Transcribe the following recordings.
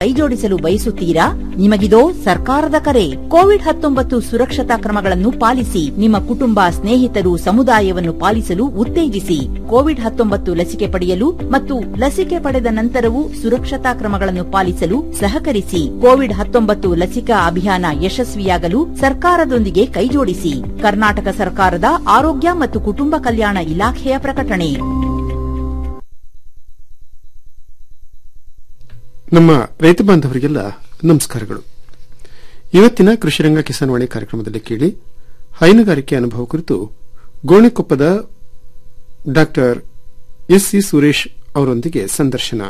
ಕೈಜೋಡಿಸಲು ಬಯಸುತ್ತೀರಾ ನಿಮಗಿದೋ ಸರ್ಕಾರದ ಕರೆ ಕೋವಿಡ್ ಹತ್ತೊಂಬತ್ತು ಸುರಕ್ಷತಾ ಕ್ರಮಗಳನ್ನು ಪಾಲಿಸಿ ನಿಮ್ಮ ಕುಟುಂಬ ಸ್ನೇಹಿತರು ಸಮುದಾಯವನ್ನು ಪಾಲಿಸಲು ಉತ್ತೇಜಿಸಿ ಕೋವಿಡ್ ಹತ್ತೊಂಬತ್ತು ಲಸಿಕೆ ಪಡೆಯಲು ಮತ್ತು ಲಸಿಕೆ ಪಡೆದ ನಂತರವೂ ಸುರಕ್ಷತಾ ಕ್ರಮಗಳನ್ನು ಪಾಲಿಸಲು ಸಹಕರಿಸಿ ಕೋವಿಡ್ ಹತ್ತೊಂಬತ್ತು ಲಸಿಕಾ ಅಭಿಯಾನ ಯಶಸ್ವಿಯಾಗಲು ಸರ್ಕಾರದೊಂದಿಗೆ ಕೈಜೋಡಿಸಿ ಕರ್ನಾಟಕ ಸರ್ಕಾರದ ಆರೋಗ್ಯ ಮತ್ತು ಕುಟುಂಬ ಕಲ್ಯಾಣ ಇಲಾಖೆಯ ಪ್ರಕಟಣೆ ನಮ್ಮ ರೈತ ಬಾಂಧವರಿಗೆಲ್ಲ ನಮಸ್ಕಾರಗಳು ಇವತ್ತಿನ ಕೃಷಿರಂಗ ಕಿಸಾನ್ವಾಣಿ ಕಾರ್ಯಕ್ರಮದಲ್ಲಿ ಕೇಳಿ ಹೈನುಗಾರಿಕೆ ಅನುಭವ ಕುರಿತು ಗೋಣಿಕೊಪ್ಪದ ಡಾಕ್ಟರ್ ಎಸ್ ಸಿ ಸುರೇಶ್ ಅವರೊಂದಿಗೆ ಸಂದರ್ಶನ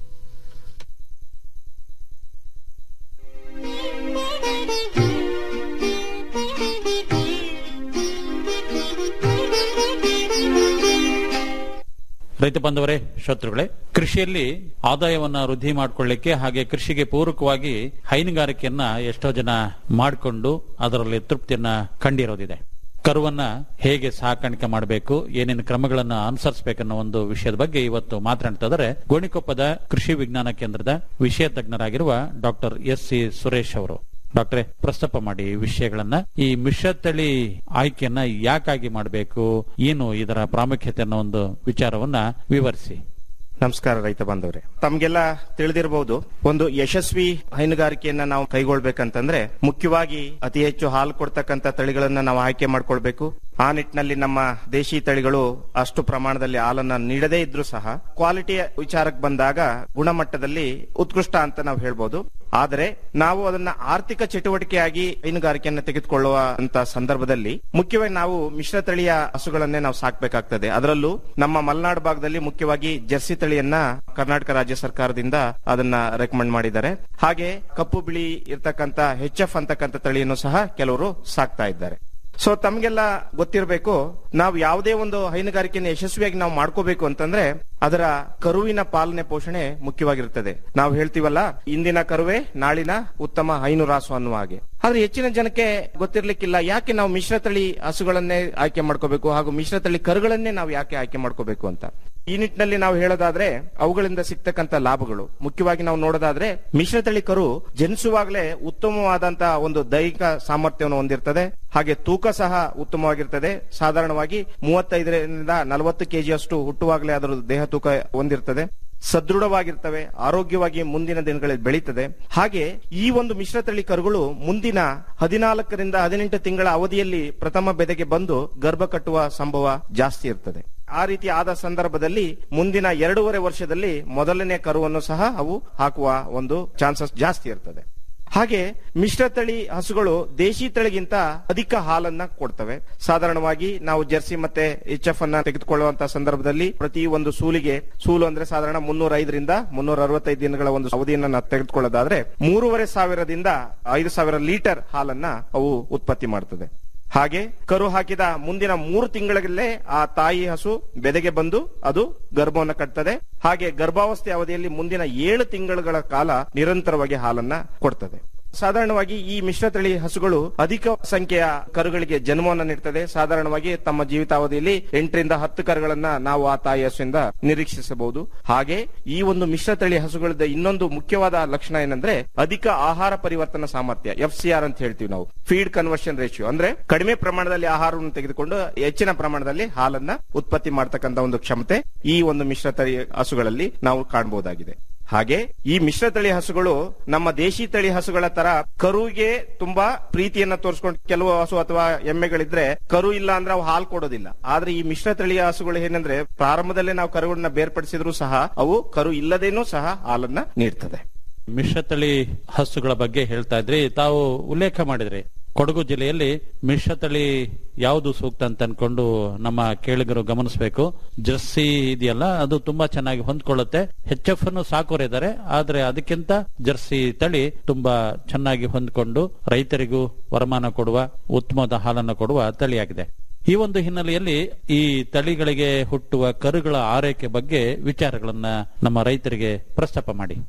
ರೈತ ಬಾಂಧವರೇ ಶ್ರೋತೃಗಳೇ ಕೃಷಿಯಲ್ಲಿ ಆದಾಯವನ್ನ ವೃದ್ಧಿ ಮಾಡಿಕೊಳ್ಳಿಕ್ಕೆ ಹಾಗೆ ಕೃಷಿಗೆ ಪೂರಕವಾಗಿ ಹೈನುಗಾರಿಕೆಯನ್ನ ಎಷ್ಟೋ ಜನ ಮಾಡಿಕೊಂಡು ಅದರಲ್ಲಿ ತೃಪ್ತಿಯನ್ನ ಕಂಡಿರೋದಿದೆ ಕರುವನ್ನ ಹೇಗೆ ಸಾಕಾಣಿಕೆ ಮಾಡಬೇಕು ಏನೇನು ಕ್ರಮಗಳನ್ನ ಅನುಸರಿಸಬೇಕನ್ನೋ ಒಂದು ವಿಷಯದ ಬಗ್ಗೆ ಇವತ್ತು ಮಾತನಾಡ್ತಾ ಇದ್ದಾರೆ ಗೋಣಿಕೊಪ್ಪದ ಕೃಷಿ ವಿಜ್ಞಾನ ಕೇಂದ್ರದ ವಿಷಯ ತಜ್ಞರಾಗಿರುವ ಡಾಕ್ಟರ್ ಎಸ್ ಸಿ ಸುರೇಶ್ ಅವರು ಡಾಕ್ಟ್ರೆ ಪ್ರಸ್ತಾಪ ಮಾಡಿ ಈ ವಿಷಯಗಳನ್ನ ಈ ಮಿಶ್ರತಳಿ ಆಯ್ಕೆಯನ್ನ ಯಾಕಾಗಿ ಮಾಡಬೇಕು ಏನು ಇದರ ಪ್ರಾಮುಖ್ಯತೆ ಅನ್ನೋ ಒಂದು ವಿಚಾರವನ್ನ ವಿವರಿಸಿ ನಮಸ್ಕಾರ ರೈತ ಬಾಂಧವರೇ ತಮ್ಗೆಲ್ಲ ತಿಳಿದಿರಬಹುದು ಒಂದು ಯಶಸ್ವಿ ಹೈನುಗಾರಿಕೆಯನ್ನ ನಾವು ಕೈಗೊಳ್ಬೇಕಂತಂದ್ರೆ ಮುಖ್ಯವಾಗಿ ಅತಿ ಹೆಚ್ಚು ಹಾಲು ಕೊಡ್ತಕ್ಕಂತ ತಳಿಗಳನ್ನ ನಾವು ಆಯ್ಕೆ ಮಾಡ್ಕೊಳ್ಬೇಕು ಆ ನಿಟ್ಟಿನಲ್ಲಿ ನಮ್ಮ ದೇಶಿ ತಳಿಗಳು ಅಷ್ಟು ಪ್ರಮಾಣದಲ್ಲಿ ಹಾಲನ್ನ ನೀಡದೇ ಇದ್ರೂ ಸಹ ಕ್ವಾಲಿಟಿಯ ವಿಚಾರಕ್ಕೆ ಬಂದಾಗ ಗುಣಮಟ್ಟದಲ್ಲಿ ಉತ್ಕೃಷ್ಟ ಅಂತ ನಾವು ಹೇಳ್ಬೋದು ಆದರೆ ನಾವು ಅದನ್ನ ಆರ್ಥಿಕ ಚಟುವಟಿಕೆಯಾಗಿ ಹೈನುಗಾರಿಕೆಯನ್ನ ತೆಗೆದುಕೊಳ್ಳುವ ಅಂತ ಸಂದರ್ಭದಲ್ಲಿ ಮುಖ್ಯವಾಗಿ ನಾವು ಮಿಶ್ರ ತಳಿಯ ಹಸುಗಳನ್ನೇ ನಾವು ಸಾಕ್ಬೇಕಾಗ್ತದೆ ಅದರಲ್ಲೂ ನಮ್ಮ ಮಲೆನಾಡು ಭಾಗದಲ್ಲಿ ಮುಖ್ಯವಾಗಿ ಜರ್ಸಿ ತಳಿಯನ್ನ ಕರ್ನಾಟಕ ರಾಜ್ಯ ಸರ್ಕಾರದಿಂದ ಅದನ್ನ ರೆಕಮೆಂಡ್ ಮಾಡಿದ್ದಾರೆ ಹಾಗೆ ಕಪ್ಪು ಬಿಳಿ ಇರ್ತಕ್ಕಂತ ಎಚ್ ಎಫ್ ಅಂತಕ್ಕಂಥ ತಳಿಯನ್ನು ಸಹ ಕೆಲವರು ಸಾಕ್ತಾ ಇದ್ದಾರೆ ಸೊ ತಮ್ಗೆಲ್ಲ ಗೊತ್ತಿರಬೇಕು ನಾವು ಯಾವುದೇ ಒಂದು ಹೈನುಗಾರಿಕೆಯನ್ನು ಯಶಸ್ವಿಯಾಗಿ ನಾವು ಮಾಡ್ಕೋಬೇಕು ಅಂತಂದ್ರೆ ಅದರ ಕರುವಿನ ಪಾಲನೆ ಪೋಷಣೆ ಮುಖ್ಯವಾಗಿರುತ್ತದೆ ನಾವು ಹೇಳ್ತೀವಲ್ಲ ಇಂದಿನ ಕರುವೆ ನಾಳಿನ ಉತ್ತಮ ಹೈನು ರಾಸು ಅನ್ನುವ ಹಾಗೆ ಆದ್ರೆ ಹೆಚ್ಚಿನ ಜನಕ್ಕೆ ಗೊತ್ತಿರ್ಲಿಕ್ಕಿಲ್ಲ ಯಾಕೆ ನಾವು ಮಿಶ್ರತಳಿ ಹಸುಗಳನ್ನೇ ಆಯ್ಕೆ ಮಾಡ್ಕೋಬೇಕು ಹಾಗೂ ಮಿಶ್ರತಳಿ ಕರುಗಳನ್ನೇ ನಾವು ಯಾಕೆ ಆಯ್ಕೆ ಮಾಡ್ಕೋಬೇಕು ಅಂತ ಈ ನಿಟ್ಟಿನಲ್ಲಿ ನಾವು ಹೇಳೋದಾದ್ರೆ ಅವುಗಳಿಂದ ಸಿಗ್ತಕ್ಕಂತ ಲಾಭಗಳು ಮುಖ್ಯವಾಗಿ ನಾವು ನೋಡೋದಾದ್ರೆ ಮಿಶ್ರತಳಿ ಕರು ಜನಿಸುವಾಗಲೇ ಉತ್ತಮವಾದಂತಹ ಒಂದು ದೈಹಿಕ ಸಾಮರ್ಥ್ಯವನ್ನು ಹೊಂದಿರ್ತದೆ ಹಾಗೆ ತೂಕ ಸಹ ಉತ್ತಮವಾಗಿರ್ತದೆ ಸಾಧಾರಣವಾಗಿ ಮೂವತ್ತೈದರಿಂದ ನಲವತ್ತು ಕೆಜಿಯಷ್ಟು ಹುಟ್ಟುವಾಗಲೇ ಅದರ ದೇಹ ತೂಕ ಹೊಂದಿರ್ತದೆ ಸದೃಢವಾಗಿರ್ತವೆ ಆರೋಗ್ಯವಾಗಿ ಮುಂದಿನ ದಿನಗಳಲ್ಲಿ ಬೆಳೀತದೆ ಹಾಗೆ ಈ ಒಂದು ಮಿಶ್ರತಳಿ ಕರುಗಳು ಮುಂದಿನ ಹದಿನಾಲ್ಕರಿಂದ ಹದಿನೆಂಟು ತಿಂಗಳ ಅವಧಿಯಲ್ಲಿ ಪ್ರಥಮ ಬೆದೆಗೆ ಬಂದು ಗರ್ಭ ಕಟ್ಟುವ ಸಂಭವ ಜಾಸ್ತಿ ಇರ್ತದೆ ಆ ರೀತಿ ಆದ ಸಂದರ್ಭದಲ್ಲಿ ಮುಂದಿನ ಎರಡೂವರೆ ವರ್ಷದಲ್ಲಿ ಮೊದಲನೇ ಕರುವನ್ನು ಸಹ ಅವು ಹಾಕುವ ಒಂದು ಚಾನ್ಸಸ್ ಜಾಸ್ತಿ ಇರ್ತದೆ ಹಾಗೆ ಮಿಶ್ರತಳಿ ಹಸುಗಳು ದೇಶಿ ತಳಿಗಿಂತ ಅಧಿಕ ಹಾಲನ್ನ ಕೊಡ್ತವೆ ಸಾಧಾರಣವಾಗಿ ನಾವು ಜರ್ಸಿ ಮತ್ತೆ ಎಚ್ ಎಫ್ ಅನ್ನ ತೆಗೆದುಕೊಳ್ಳುವಂತಹ ಸಂದರ್ಭದಲ್ಲಿ ಪ್ರತಿ ಒಂದು ಸೂಲಿಗೆ ಸೂಲು ಅಂದ್ರೆ ಸಾಧಾರಣ ಮುನ್ನೂರ ಐದರಿಂದ ಮುನ್ನೂರ ಅರವತ್ತೈದು ದಿನಗಳ ಒಂದು ಅವಧಿಯನ್ನ ನಾವು ತೆಗೆದುಕೊಳ್ಳೋದಾದ್ರೆ ಮೂರುವರೆ ಸಾವಿರದಿಂದ ಐದು ಸಾವಿರ ಲೀಟರ್ ಹಾಲನ್ನ ಅವು ಉತ್ಪತ್ತಿ ಮಾಡ್ತದೆ ಹಾಗೆ ಕರು ಹಾಕಿದ ಮುಂದಿನ ಮೂರು ತಿಂಗಳಲ್ಲೇ ಆ ತಾಯಿ ಹಸು ಬೆದೆಗೆ ಬಂದು ಅದು ಗರ್ಭವನ್ನು ಕಟ್ತದೆ ಹಾಗೆ ಗರ್ಭಾವಸ್ಥೆ ಅವಧಿಯಲ್ಲಿ ಮುಂದಿನ ಏಳು ತಿಂಗಳುಗಳ ಕಾಲ ನಿರಂತರವಾಗಿ ಹಾಲನ್ನ ಕೊಡ್ತದೆ ಸಾಧಾರಣವಾಗಿ ಈ ಮಿಶ್ರತಳಿ ಹಸುಗಳು ಅಧಿಕ ಸಂಖ್ಯೆಯ ಕರುಗಳಿಗೆ ಜನ್ಮವನ್ನು ನೀಡ್ತದೆ ಸಾಧಾರಣವಾಗಿ ತಮ್ಮ ಜೀವಿತಾವಧಿಯಲ್ಲಿ ಎಂಟರಿಂದ ಹತ್ತು ಕರುಗಳನ್ನ ನಾವು ಆ ತಾಯಿ ಹಸುವಿಂದ ನಿರೀಕ್ಷಿಸಬಹುದು ಹಾಗೆ ಈ ಒಂದು ಮಿಶ್ರತಳಿ ಹಸುಗಳದ ಇನ್ನೊಂದು ಮುಖ್ಯವಾದ ಲಕ್ಷಣ ಏನಂದ್ರೆ ಅಧಿಕ ಆಹಾರ ಪರಿವರ್ತನಾ ಸಾಮರ್ಥ್ಯ ಎಫ್ ಸಿ ಆರ್ ಅಂತ ಹೇಳ್ತೀವಿ ನಾವು ಫೀಡ್ ಕನ್ವರ್ಷನ್ ರೇಷಿಯೋ ಅಂದ್ರೆ ಕಡಿಮೆ ಪ್ರಮಾಣದಲ್ಲಿ ಆಹಾರವನ್ನು ತೆಗೆದುಕೊಂಡು ಹೆಚ್ಚಿನ ಪ್ರಮಾಣದಲ್ಲಿ ಹಾಲನ್ನ ಉತ್ಪತ್ತಿ ಮಾಡತಕ್ಕಂತ ಒಂದು ಕ್ಷಮತೆ ಈ ಒಂದು ಮಿಶ್ರತಳಿ ಹಸುಗಳಲ್ಲಿ ನಾವು ಕಾಣಬಹುದಾಗಿದೆ ಹಾಗೆ ಈ ಮಿಶ್ರತಳಿ ಹಸುಗಳು ನಮ್ಮ ದೇಶಿ ತಳಿ ಹಸುಗಳ ತರ ಕರುವಿಗೆ ತುಂಬಾ ಪ್ರೀತಿಯನ್ನ ತೋರಿಸ್ಕೊಂಡು ಕೆಲವು ಹಸು ಅಥವಾ ಎಮ್ಮೆಗಳಿದ್ರೆ ಕರು ಇಲ್ಲ ಅಂದ್ರೆ ಅವು ಹಾಲು ಕೊಡೋದಿಲ್ಲ ಆದ್ರೆ ಈ ಮಿಶ್ರತಳಿಯ ಹಸುಗಳು ಏನಂದ್ರೆ ಪ್ರಾರಂಭದಲ್ಲೇ ನಾವು ಕರುಗಳನ್ನ ಬೇರ್ಪಡಿಸಿದ್ರು ಸಹ ಅವು ಕರು ಇಲ್ಲದೇನೂ ಸಹ ಹಾಲನ್ನ ನೀಡ್ತದೆ ಮಿಶ್ರತಳಿ ಹಸುಗಳ ಬಗ್ಗೆ ಹೇಳ್ತಾ ಇದ್ರಿ ತಾವು ಉಲ್ಲೇಖ ಮಾಡಿದ್ರಿ ಕೊಡಗು ಜಿಲ್ಲೆಯಲ್ಲಿ ಮಿಶ್ರತಳಿ ಯಾವುದು ಸೂಕ್ತ ಅಂತ ಅನ್ಕೊಂಡು ನಮ್ಮ ಕೇಳಿಗರು ಗಮನಿಸಬೇಕು ಜರ್ಸಿ ಇದೆಯಲ್ಲ ಅದು ತುಂಬಾ ಚೆನ್ನಾಗಿ ಹೊಂದ್ಕೊಳ್ಳುತ್ತೆ ಹೆಚ್ ಎಫ್ ಅನ್ನು ಸಾಕೋರಿದ್ದಾರೆ ಆದ್ರೆ ಅದಕ್ಕಿಂತ ಜರ್ಸಿ ತಳಿ ತುಂಬಾ ಚೆನ್ನಾಗಿ ಹೊಂದ್ಕೊಂಡು ರೈತರಿಗೂ ವರಮಾನ ಕೊಡುವ ಉತ್ತಮವಾದ ಹಾಲನ್ನು ಕೊಡುವ ತಳಿಯಾಗಿದೆ ಈ ಒಂದು ಹಿನ್ನೆಲೆಯಲ್ಲಿ ಈ ತಳಿಗಳಿಗೆ ಹುಟ್ಟುವ ಕರುಗಳ ಆರೈಕೆ ಬಗ್ಗೆ ವಿಚಾರಗಳನ್ನ ನಮ್ಮ ರೈತರಿಗೆ ಪ್ರಸ್ತಾಪ ಮಾಡಿ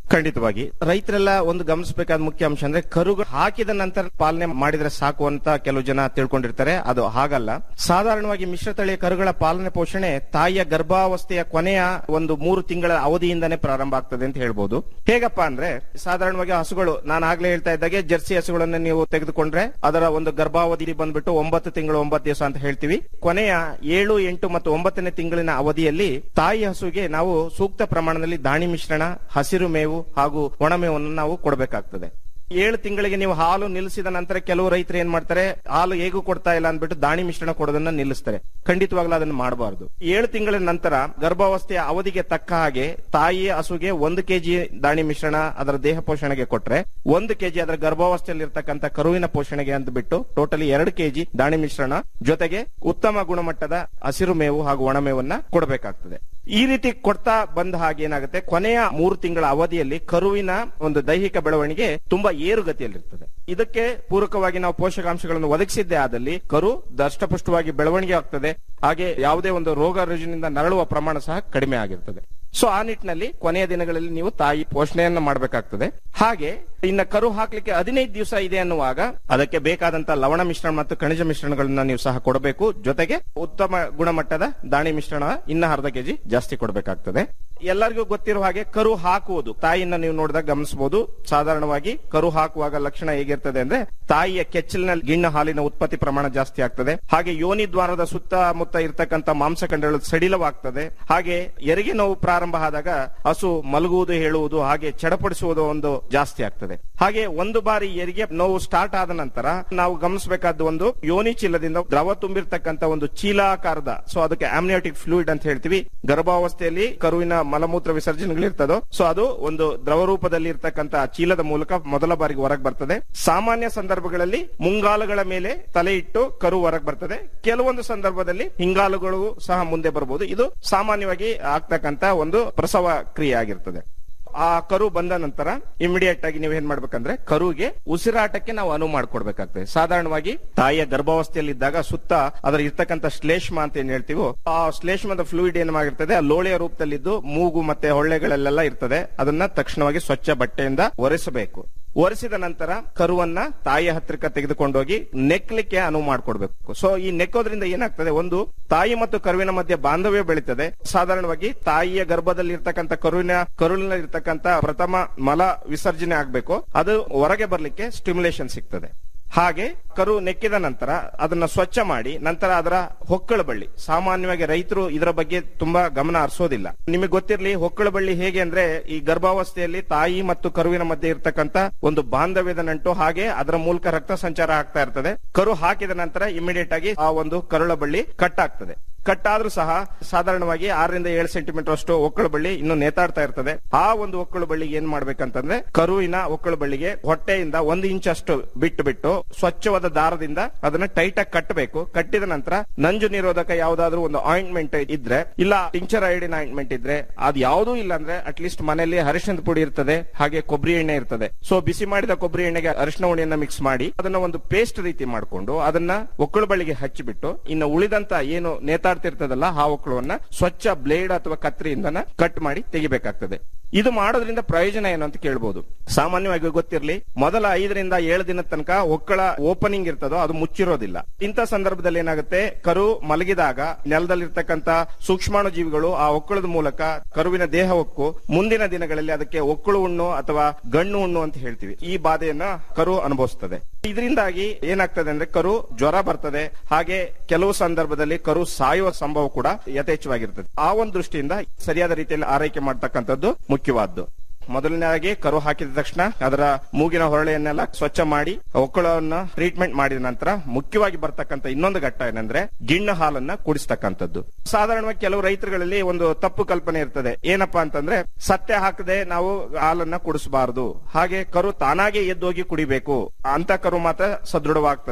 ಖಂಡಿತವಾಗಿ ರೈತರೆಲ್ಲ ಒಂದು ಗಮನಿಸಬೇಕಾದ ಮುಖ್ಯ ಅಂಶ ಅಂದ್ರೆ ಕರುಗಳು ಹಾಕಿದ ನಂತರ ಪಾಲನೆ ಮಾಡಿದ್ರೆ ಸಾಕು ಅಂತ ಕೆಲವು ಜನ ತಿಳ್ಕೊಂಡಿರ್ತಾರೆ ಅದು ಹಾಗಲ್ಲ ಸಾಧಾರಣವಾಗಿ ಮಿಶ್ರತಳಿಯ ಕರುಗಳ ಪಾಲನೆ ಪೋಷಣೆ ತಾಯಿಯ ಗರ್ಭಾವಸ್ಥೆಯ ಕೊನೆಯ ಒಂದು ಮೂರು ತಿಂಗಳ ಅವಧಿಯಿಂದನೇ ಪ್ರಾರಂಭ ಆಗ್ತದೆ ಅಂತ ಹೇಳ್ಬೋದು ಹೇಗಪ್ಪ ಅಂದ್ರೆ ಸಾಧಾರಣವಾಗಿ ಹಸುಗಳು ನಾನು ಆಗ್ಲೇ ಹೇಳ್ತಾ ಇದ್ದಾಗೆ ಜರ್ಸಿ ಹಸುಗಳನ್ನ ನೀವು ತೆಗೆದುಕೊಂಡ್ರೆ ಅದರ ಒಂದು ಗರ್ಭಾವಧಿ ಬಂದ್ಬಿಟ್ಟು ಒಂಬತ್ತು ತಿಂಗಳು ಒಂಬತ್ತು ದಿವಸ ಅಂತ ಹೇಳ್ತೀವಿ ಕೊನೆಯ ಏಳು ಎಂಟು ಮತ್ತು ಒಂಬತ್ತನೇ ತಿಂಗಳಿನ ಅವಧಿಯಲ್ಲಿ ತಾಯಿ ಹಸುಗೆ ನಾವು ಸೂಕ್ತ ಪ್ರಮಾಣದಲ್ಲಿ ದಾಣಿ ಮಿಶ್ರಣ ಹಸಿರು ಮೇವು ಹಾಗೂ ಒಣಮೇವನ್ನು ನಾವು ಕೊಡಬೇಕಾಗ್ತದೆ ಏಳು ತಿಂಗಳಿಗೆ ನೀವು ಹಾಲು ನಿಲ್ಲಿಸಿದ ನಂತರ ಕೆಲವು ರೈತರು ಏನ್ ಮಾಡ್ತಾರೆ ಹಾಲು ಹೇಗೂ ಕೊಡ್ತಾ ಇಲ್ಲ ಅಂದ್ಬಿಟ್ಟು ದಾಣಿ ಮಿಶ್ರಣ ಕೊಡೋದನ್ನ ನಿಲ್ಲಿಸ್ತಾರೆ ಖಂಡಿತವಾಗ್ಲೂ ಅದನ್ನ ಮಾಡಬಾರದು ಏಳು ತಿಂಗಳ ನಂತರ ಗರ್ಭಾವಸ್ಥೆಯ ಅವಧಿಗೆ ತಕ್ಕ ಹಾಗೆ ತಾಯಿ ಹಸುಗೆ ಒಂದು ಕೆಜಿ ದಾಣಿ ಮಿಶ್ರಣ ಅದರ ದೇಹ ಪೋಷಣೆಗೆ ಕೊಟ್ರೆ ಒಂದು ಕೆಜಿ ಅದರ ಗರ್ಭಾವಸ್ಥೆಯಲ್ಲಿ ಇರ್ತಕ್ಕಂಥ ಕರುವಿನ ಪೋಷಣೆಗೆ ಅಂತ ಬಿಟ್ಟು ಟೋಟಲಿ ಎರಡು ಕೆಜಿ ದಾಣಿ ಮಿಶ್ರಣ ಜೊತೆಗೆ ಉತ್ತಮ ಗುಣಮಟ್ಟದ ಹಸಿರು ಮೇವು ಹಾಗೂ ಒಣಮೇವನ್ನ ಕೊಡಬೇಕಾಗ್ತದೆ ಈ ರೀತಿ ಕೊಡ್ತಾ ಬಂದ ಹಾಗೆ ಏನಾಗುತ್ತೆ ಕೊನೆಯ ಮೂರು ತಿಂಗಳ ಅವಧಿಯಲ್ಲಿ ಕರುವಿನ ಒಂದು ದೈಹಿಕ ಬೆಳವಣಿಗೆ ತುಂಬಾ ಏರುಗತಿಯಲ್ಲಿರ್ತದೆ ಇದಕ್ಕೆ ಪೂರಕವಾಗಿ ನಾವು ಪೋಷಕಾಂಶಗಳನ್ನು ಒದಗಿಸಿದ್ದೇ ಆದಲ್ಲಿ ಕರು ದಷ್ಟಪುಷ್ಟವಾಗಿ ಬೆಳವಣಿಗೆ ಆಗ್ತದೆ ಹಾಗೆ ಯಾವುದೇ ಒಂದು ರೋಗ ರುಜಿನಿಂದ ನರಳುವ ಪ್ರಮಾಣ ಸಹ ಕಡಿಮೆ ಆಗಿರ್ತದೆ ಸೊ ಆ ನಿಟ್ಟಿನಲ್ಲಿ ಕೊನೆಯ ದಿನಗಳಲ್ಲಿ ನೀವು ತಾಯಿ ಪೋಷಣೆಯನ್ನ ಮಾಡಬೇಕಾಗ್ತದೆ ಹಾಗೆ ಇನ್ನ ಕರು ಹಾಕ್ಲಿಕ್ಕೆ ಹದಿನೈದು ದಿವಸ ಇದೆ ಅನ್ನುವಾಗ ಅದಕ್ಕೆ ಬೇಕಾದಂತ ಲವಣ ಮಿಶ್ರಣ ಮತ್ತು ಖನಿಜ ಮಿಶ್ರಣಗಳನ್ನ ನೀವು ಸಹ ಕೊಡಬೇಕು ಜೊತೆಗೆ ಉತ್ತಮ ಗುಣಮಟ್ಟದ ದಾಣಿ ಮಿಶ್ರಣ ಇನ್ನ ಅರ್ಧ ಕೆಜಿ ಜಾಸ್ತಿ ಕೊಡಬೇಕಾಗ್ತದೆ ಎಲ್ಲರಿಗೂ ಗೊತ್ತಿರೋ ಹಾಗೆ ಕರು ಹಾಕುವುದು ತಾಯಿಯನ್ನ ನೀವು ನೋಡಿದಾಗ ಗಮನಿಸಬಹುದು ಸಾಧಾರಣವಾಗಿ ಕರು ಹಾಕುವಾಗ ಲಕ್ಷಣ ಹೇಗಿರ್ತದೆ ಅಂದ್ರೆ ತಾಯಿಯ ಕೆಚ್ಚಲಿನ ಗಿಣ್ಣ ಹಾಲಿನ ಉತ್ಪತ್ತಿ ಪ್ರಮಾಣ ಜಾಸ್ತಿ ಆಗ್ತದೆ ಹಾಗೆ ಯೋನಿ ದ್ವಾರದ ಸುತ್ತಮುತ್ತ ಇರ್ತಕ್ಕಂಥ ಮಾಂಸಖಂಡಗಳು ಸಡಿಲವಾಗ್ತದೆ ಹಾಗೆ ಹೆರಿಗೆ ನೋವು ಪ್ರಾರಂಭ ಆದಾಗ ಹಸು ಮಲಗುವುದು ಹೇಳುವುದು ಹಾಗೆ ಚಡಪಡಿಸುವುದು ಒಂದು ಜಾಸ್ತಿ ಆಗ್ತದೆ ಹಾಗೆ ಒಂದು ಬಾರಿ ಹೆರಿಗೆ ನೋವು ಸ್ಟಾರ್ಟ್ ಆದ ನಂತರ ನಾವು ಗಮನಿಸಬೇಕಾದ ಒಂದು ಯೋನಿ ಚೀಲದಿಂದ ದ್ರವ ತುಂಬಿರ್ತಕ್ಕಂಥ ಒಂದು ಚೀಲಾಕಾರದ ಸೊ ಅದಕ್ಕೆ ಆಮ್ನಿಯೋಟಿಕ್ ಫ್ಲೂಯಿಡ್ ಅಂತ ಹೇಳ್ತೀವಿ ಗರ್ಭಾವಸ್ಥೆಯಲ್ಲಿ ಕರುವಿನ ಮಲಮೂತ್ರ ವಿಸರ್ಜನೆಗಳಿರ್ತದೋ ಸೊ ಅದು ಒಂದು ದ್ರವ ರೂಪದಲ್ಲಿ ಇರ್ತಕ್ಕಂಥ ಚೀಲದ ಮೂಲಕ ಮೊದಲ ಬಾರಿಗೆ ಹೊರಗೆ ಬರ್ತದೆ ಸಾಮಾನ್ಯ ಸಂದರ್ಭಗಳಲ್ಲಿ ಮುಂಗಾಲುಗಳ ಮೇಲೆ ತಲೆ ಇಟ್ಟು ಕರು ಹೊರಗೆ ಬರ್ತದೆ ಕೆಲವೊಂದು ಸಂದರ್ಭದಲ್ಲಿ ಹಿಂಗಾಲುಗಳು ಸಹ ಮುಂದೆ ಬರಬಹುದು ಇದು ಸಾಮಾನ್ಯವಾಗಿ ಆಗ್ತಕ್ಕಂತ ಒಂದು ಪ್ರಸವ ಕ್ರಿಯೆ ಆಗಿರ್ತದೆ ಆ ಕರು ಬಂದ ನಂತರ ಇಮಿಡಿಯೇಟ್ ಆಗಿ ನೀವು ಏನ್ ಮಾಡ್ಬೇಕಂದ್ರೆ ಕರುಗೆ ಉಸಿರಾಟಕ್ಕೆ ನಾವು ಅನುವು ಮಾಡ್ಕೊಡ್ಬೇಕಾಗ್ತದೆ ಸಾಧಾರಣವಾಗಿ ತಾಯಿಯ ಗರ್ಭಾವಸ್ಥೆಯಲ್ಲಿದ್ದಾಗ ಸುತ್ತ ಅದರ ಇರ್ತಕ್ಕಂಥ ಶ್ಲೇಷ್ಮ ಅಂತ ಏನ್ ಹೇಳ್ತೀವೋ ಆ ಶ್ಲೇಷ್ಮದ ಫ್ಲೂಯಿಡ್ ಏನಾಗಿರ್ತದೆ ಆ ಲೋಳೆಯ ರೂಪದಲ್ಲಿದ್ದು ಮೂಗು ಮತ್ತೆ ಹೊಳ್ಳೆಗಳೆಲ್ಲ ಇರ್ತದೆ ಅದನ್ನ ತಕ್ಷಣವಾಗಿ ಸ್ವಚ್ಛ ಬಟ್ಟೆಯಿಂದ ಒರೆಸಬೇಕು ಒರೆಸಿದ ನಂತರ ಕರುವನ್ನ ತಾಯಿಯ ಹತ್ರಕ್ಕೆ ತೆಗೆದುಕೊಂಡೋಗಿ ನೆಕ್ಲಿಕ್ಕೆ ಅನುವು ಮಾಡ್ಕೊಡ್ಬೇಕು ಸೊ ಈ ನೆಕ್ಕೋದ್ರಿಂದ ಏನಾಗ್ತದೆ ಒಂದು ತಾಯಿ ಮತ್ತು ಕರುವಿನ ಮಧ್ಯೆ ಬಾಂಧವ್ಯ ಬೆಳೀತದೆ ಸಾಧಾರಣವಾಗಿ ತಾಯಿಯ ಗರ್ಭದಲ್ಲಿ ಇರ್ತಕ್ಕಂಥ ಕರುವಿನ ಕರುಳಿನಲ್ಲಿ ಇರ್ತಕ್ಕಂಥ ಪ್ರಥಮ ಮಲ ವಿಸರ್ಜನೆ ಆಗ್ಬೇಕು ಅದು ಹೊರಗೆ ಬರ್ಲಿಕ್ಕೆ ಸ್ಟಿಮ್ಯುಲೇಷನ್ ಸಿಗ್ತದೆ ಹಾಗೆ ಕರು ನೆಕ್ಕಿದ ನಂತರ ಅದನ್ನ ಸ್ವಚ್ಛ ಮಾಡಿ ನಂತರ ಅದರ ಹೊಕ್ಕಳ ಬಳ್ಳಿ ಸಾಮಾನ್ಯವಾಗಿ ರೈತರು ಇದರ ಬಗ್ಗೆ ತುಂಬಾ ಗಮನ ಹರಿಸೋದಿಲ್ಲ ನಿಮಗೆ ಗೊತ್ತಿರಲಿ ಹೊಕ್ಕಳ ಬಳ್ಳಿ ಹೇಗೆ ಅಂದ್ರೆ ಈ ಗರ್ಭಾವಸ್ಥೆಯಲ್ಲಿ ತಾಯಿ ಮತ್ತು ಕರುವಿನ ಮಧ್ಯೆ ಇರ್ತಕ್ಕಂತ ಒಂದು ಬಾಂಧವ್ಯದ ನಂಟು ಹಾಗೆ ಅದರ ಮೂಲಕ ರಕ್ತ ಸಂಚಾರ ಆಗ್ತಾ ಇರ್ತದೆ ಕರು ಹಾಕಿದ ನಂತರ ಇಮಿಡಿಯೇಟ್ ಆಗಿ ಆ ಒಂದು ಕರುಳ ಬಳ್ಳಿ ಕಟ್ ಆಗ್ತದೆ ಕಟ್ ಆದ್ರೂ ಸಹ ಸಾಧಾರಣವಾಗಿ ಆರರಿಂದ ಏಳು ಸೆಂಟಿಮೀಟರ್ ಅಷ್ಟು ಒಕ್ಕಳು ಬಳ್ಳಿ ಇನ್ನು ನೇತಾಡ್ತಾ ಇರ್ತದೆ ಆ ಒಂದು ಒಕ್ಕಳು ಬಳ್ಳಿಗೆ ಏನ್ ಮಾಡ್ಬೇಕಂತಂದ್ರೆ ಕರುವಿನ ಒಕ್ಕಳು ಬಳ್ಳಿಗೆ ಹೊಟ್ಟೆಯಿಂದ ಒಂದು ಇಂಚ್ ಅಷ್ಟು ಬಿಟ್ಟು ಬಿಟ್ಟು ಸ್ವಚ್ಛವಾದ ದಾರದಿಂದ ಅದನ್ನ ಟೈಟ್ ಆಗಿ ಕಟ್ಟಬೇಕು ಕಟ್ಟಿದ ನಂತರ ನಂಜು ನಿರೋಧಕ ಯಾವ್ದಾದ್ರು ಒಂದು ಆಯಿಂಟ್ಮೆಂಟ್ ಇದ್ರೆ ಇಲ್ಲ ಟಿಂಚರ್ ಐಡಿನ್ ಆಯಿಂಟ್ಮೆಂಟ್ ಇದ್ರೆ ಅದು ಯಾವುದೂ ಇಲ್ಲ ಅಂದ್ರೆ ಅಟ್ಲೀಸ್ಟ್ ಮನೆಯಲ್ಲಿ ಅರಿಶಿಣದ ಪುಡಿ ಇರ್ತದೆ ಹಾಗೆ ಕೊಬ್ಬರಿ ಎಣ್ಣೆ ಇರ್ತದೆ ಸೊ ಬಿಸಿ ಮಾಡಿದ ಕೊಬ್ಬರಿ ಎಣ್ಣೆಗೆ ಅರಿಶಿನ ಹುಳಿಯನ್ನ ಮಿಕ್ಸ್ ಮಾಡಿ ಅದನ್ನ ಒಂದು ಪೇಸ್ಟ್ ರೀತಿ ಮಾಡ್ಕೊಂಡು ಅದನ್ನ ಒಕ್ಕಳು ಬಳ್ಳಿಗೆ ಹಚ್ಚಿಬಿಟ್ಟು ಇನ್ನು ಉಳಿದಂತ ಏನು ನೇತಾಡ್ತಿರ್ತದಲ್ಲ ಆ ಒಕ್ಕಳವನ್ನ ಸ್ವಚ್ಛ ಬ್ಲೇಡ್ ಅಥವಾ ಕತ್ರಿಯಿಂದನ ಕಟ್ ಮಾಡಿ ತೆಗಿಬೇಕಾಗ್ತದೆ ಇದು ಮಾಡೋದ್ರಿಂದ ಪ್ರಯೋಜನ ಏನು ಅಂತ ಕೇಳ್ಬೋದು ಸಾಮಾನ್ಯವಾಗಿ ಗೊತ್ತಿರಲಿ ಮೊದಲ ಐದರಿಂದ ಏಳು ದಿನದ ತನಕ ಒಕ್ಕಳ ಓಪನಿಂಗ್ ಇರ್ತದೋ ಅದು ಮುಚ್ಚಿರೋದಿಲ್ಲ ಇಂಥ ಸಂದರ್ಭದಲ್ಲಿ ಏನಾಗುತ್ತೆ ಕರು ಮಲಗಿದಾಗ ನೆಲದಲ್ಲಿರ್ತಕ್ಕಂತ ಸೂಕ್ಷ್ಮಾಣು ಜೀವಿಗಳು ಆ ಒಕ್ಕಳದ ಮೂಲಕ ಕರುವಿನ ದೇಹ ಹೊಕ್ಕು ಮುಂದಿನ ದಿನಗಳಲ್ಲಿ ಅದಕ್ಕೆ ಒಕ್ಕಳು ಹುಣ್ಣು ಅಥವಾ ಗಣ್ಣು ಹುಣ್ಣು ಅಂತ ಹೇಳ್ತೀವಿ ಈ ಬಾಧೆಯನ್ನ ಕರು ಅನುಭವಿಸ್ತದೆ ಇದರಿಂದಾಗಿ ಏನಾಗ್ತದೆ ಅಂದ್ರೆ ಕರು ಜ್ವರ ಬರ್ತದೆ ಹಾಗೆ ಕೆಲವು ಸಂದರ್ಭದಲ್ಲಿ ಕರು ಸಾಯುವ ಸಂಭವ ಕೂಡ ಯಥೇಚ್ಛವಾಗಿರ್ತದೆ ಆ ಒಂದು ದೃಷ್ಟಿಯಿಂದ ಸರಿಯಾದ ರೀತಿಯಲ್ಲಿ ಆರೈಕೆ ಮಾಡ್ತಕ್ಕಂಥದ್ದು ಮುಖ್ಯವಾದ್ದು ಮೊದಲನೇದಾಗಿ ಕರು ಹಾಕಿದ ತಕ್ಷಣ ಅದರ ಮೂಗಿನ ಹೊರಳೆಯನ್ನೆಲ್ಲ ಸ್ವಚ್ಛ ಮಾಡಿ ಒಕ್ಕಳವನ್ನ ಟ್ರೀಟ್ಮೆಂಟ್ ಮಾಡಿದ ನಂತರ ಮುಖ್ಯವಾಗಿ ಬರ್ತಕ್ಕಂಥ ಇನ್ನೊಂದು ಘಟ್ಟ ಏನಂದ್ರೆ ಗಿಣ್ಣ ಹಾಲನ್ನ ಕುಡಿಸ್ತಕ್ಕಂಥದ್ದು ಸಾಧಾರಣವಾಗಿ ಕೆಲವು ರೈತರುಗಳಲ್ಲಿ ಒಂದು ತಪ್ಪು ಕಲ್ಪನೆ ಇರ್ತದೆ ಏನಪ್ಪಾ ಅಂತಂದ್ರೆ ಸತ್ಯ ಹಾಕದೆ ನಾವು ಹಾಲನ್ನ ಕುಡಿಸಬಾರದು ಹಾಗೆ ಕರು ತಾನಾಗೆ ಎದ್ದೋಗಿ ಕುಡಿಬೇಕು ಅಂತ ಕರು ಮಾತ್ರ ಸದೃಢವಾಗ್ತದೆ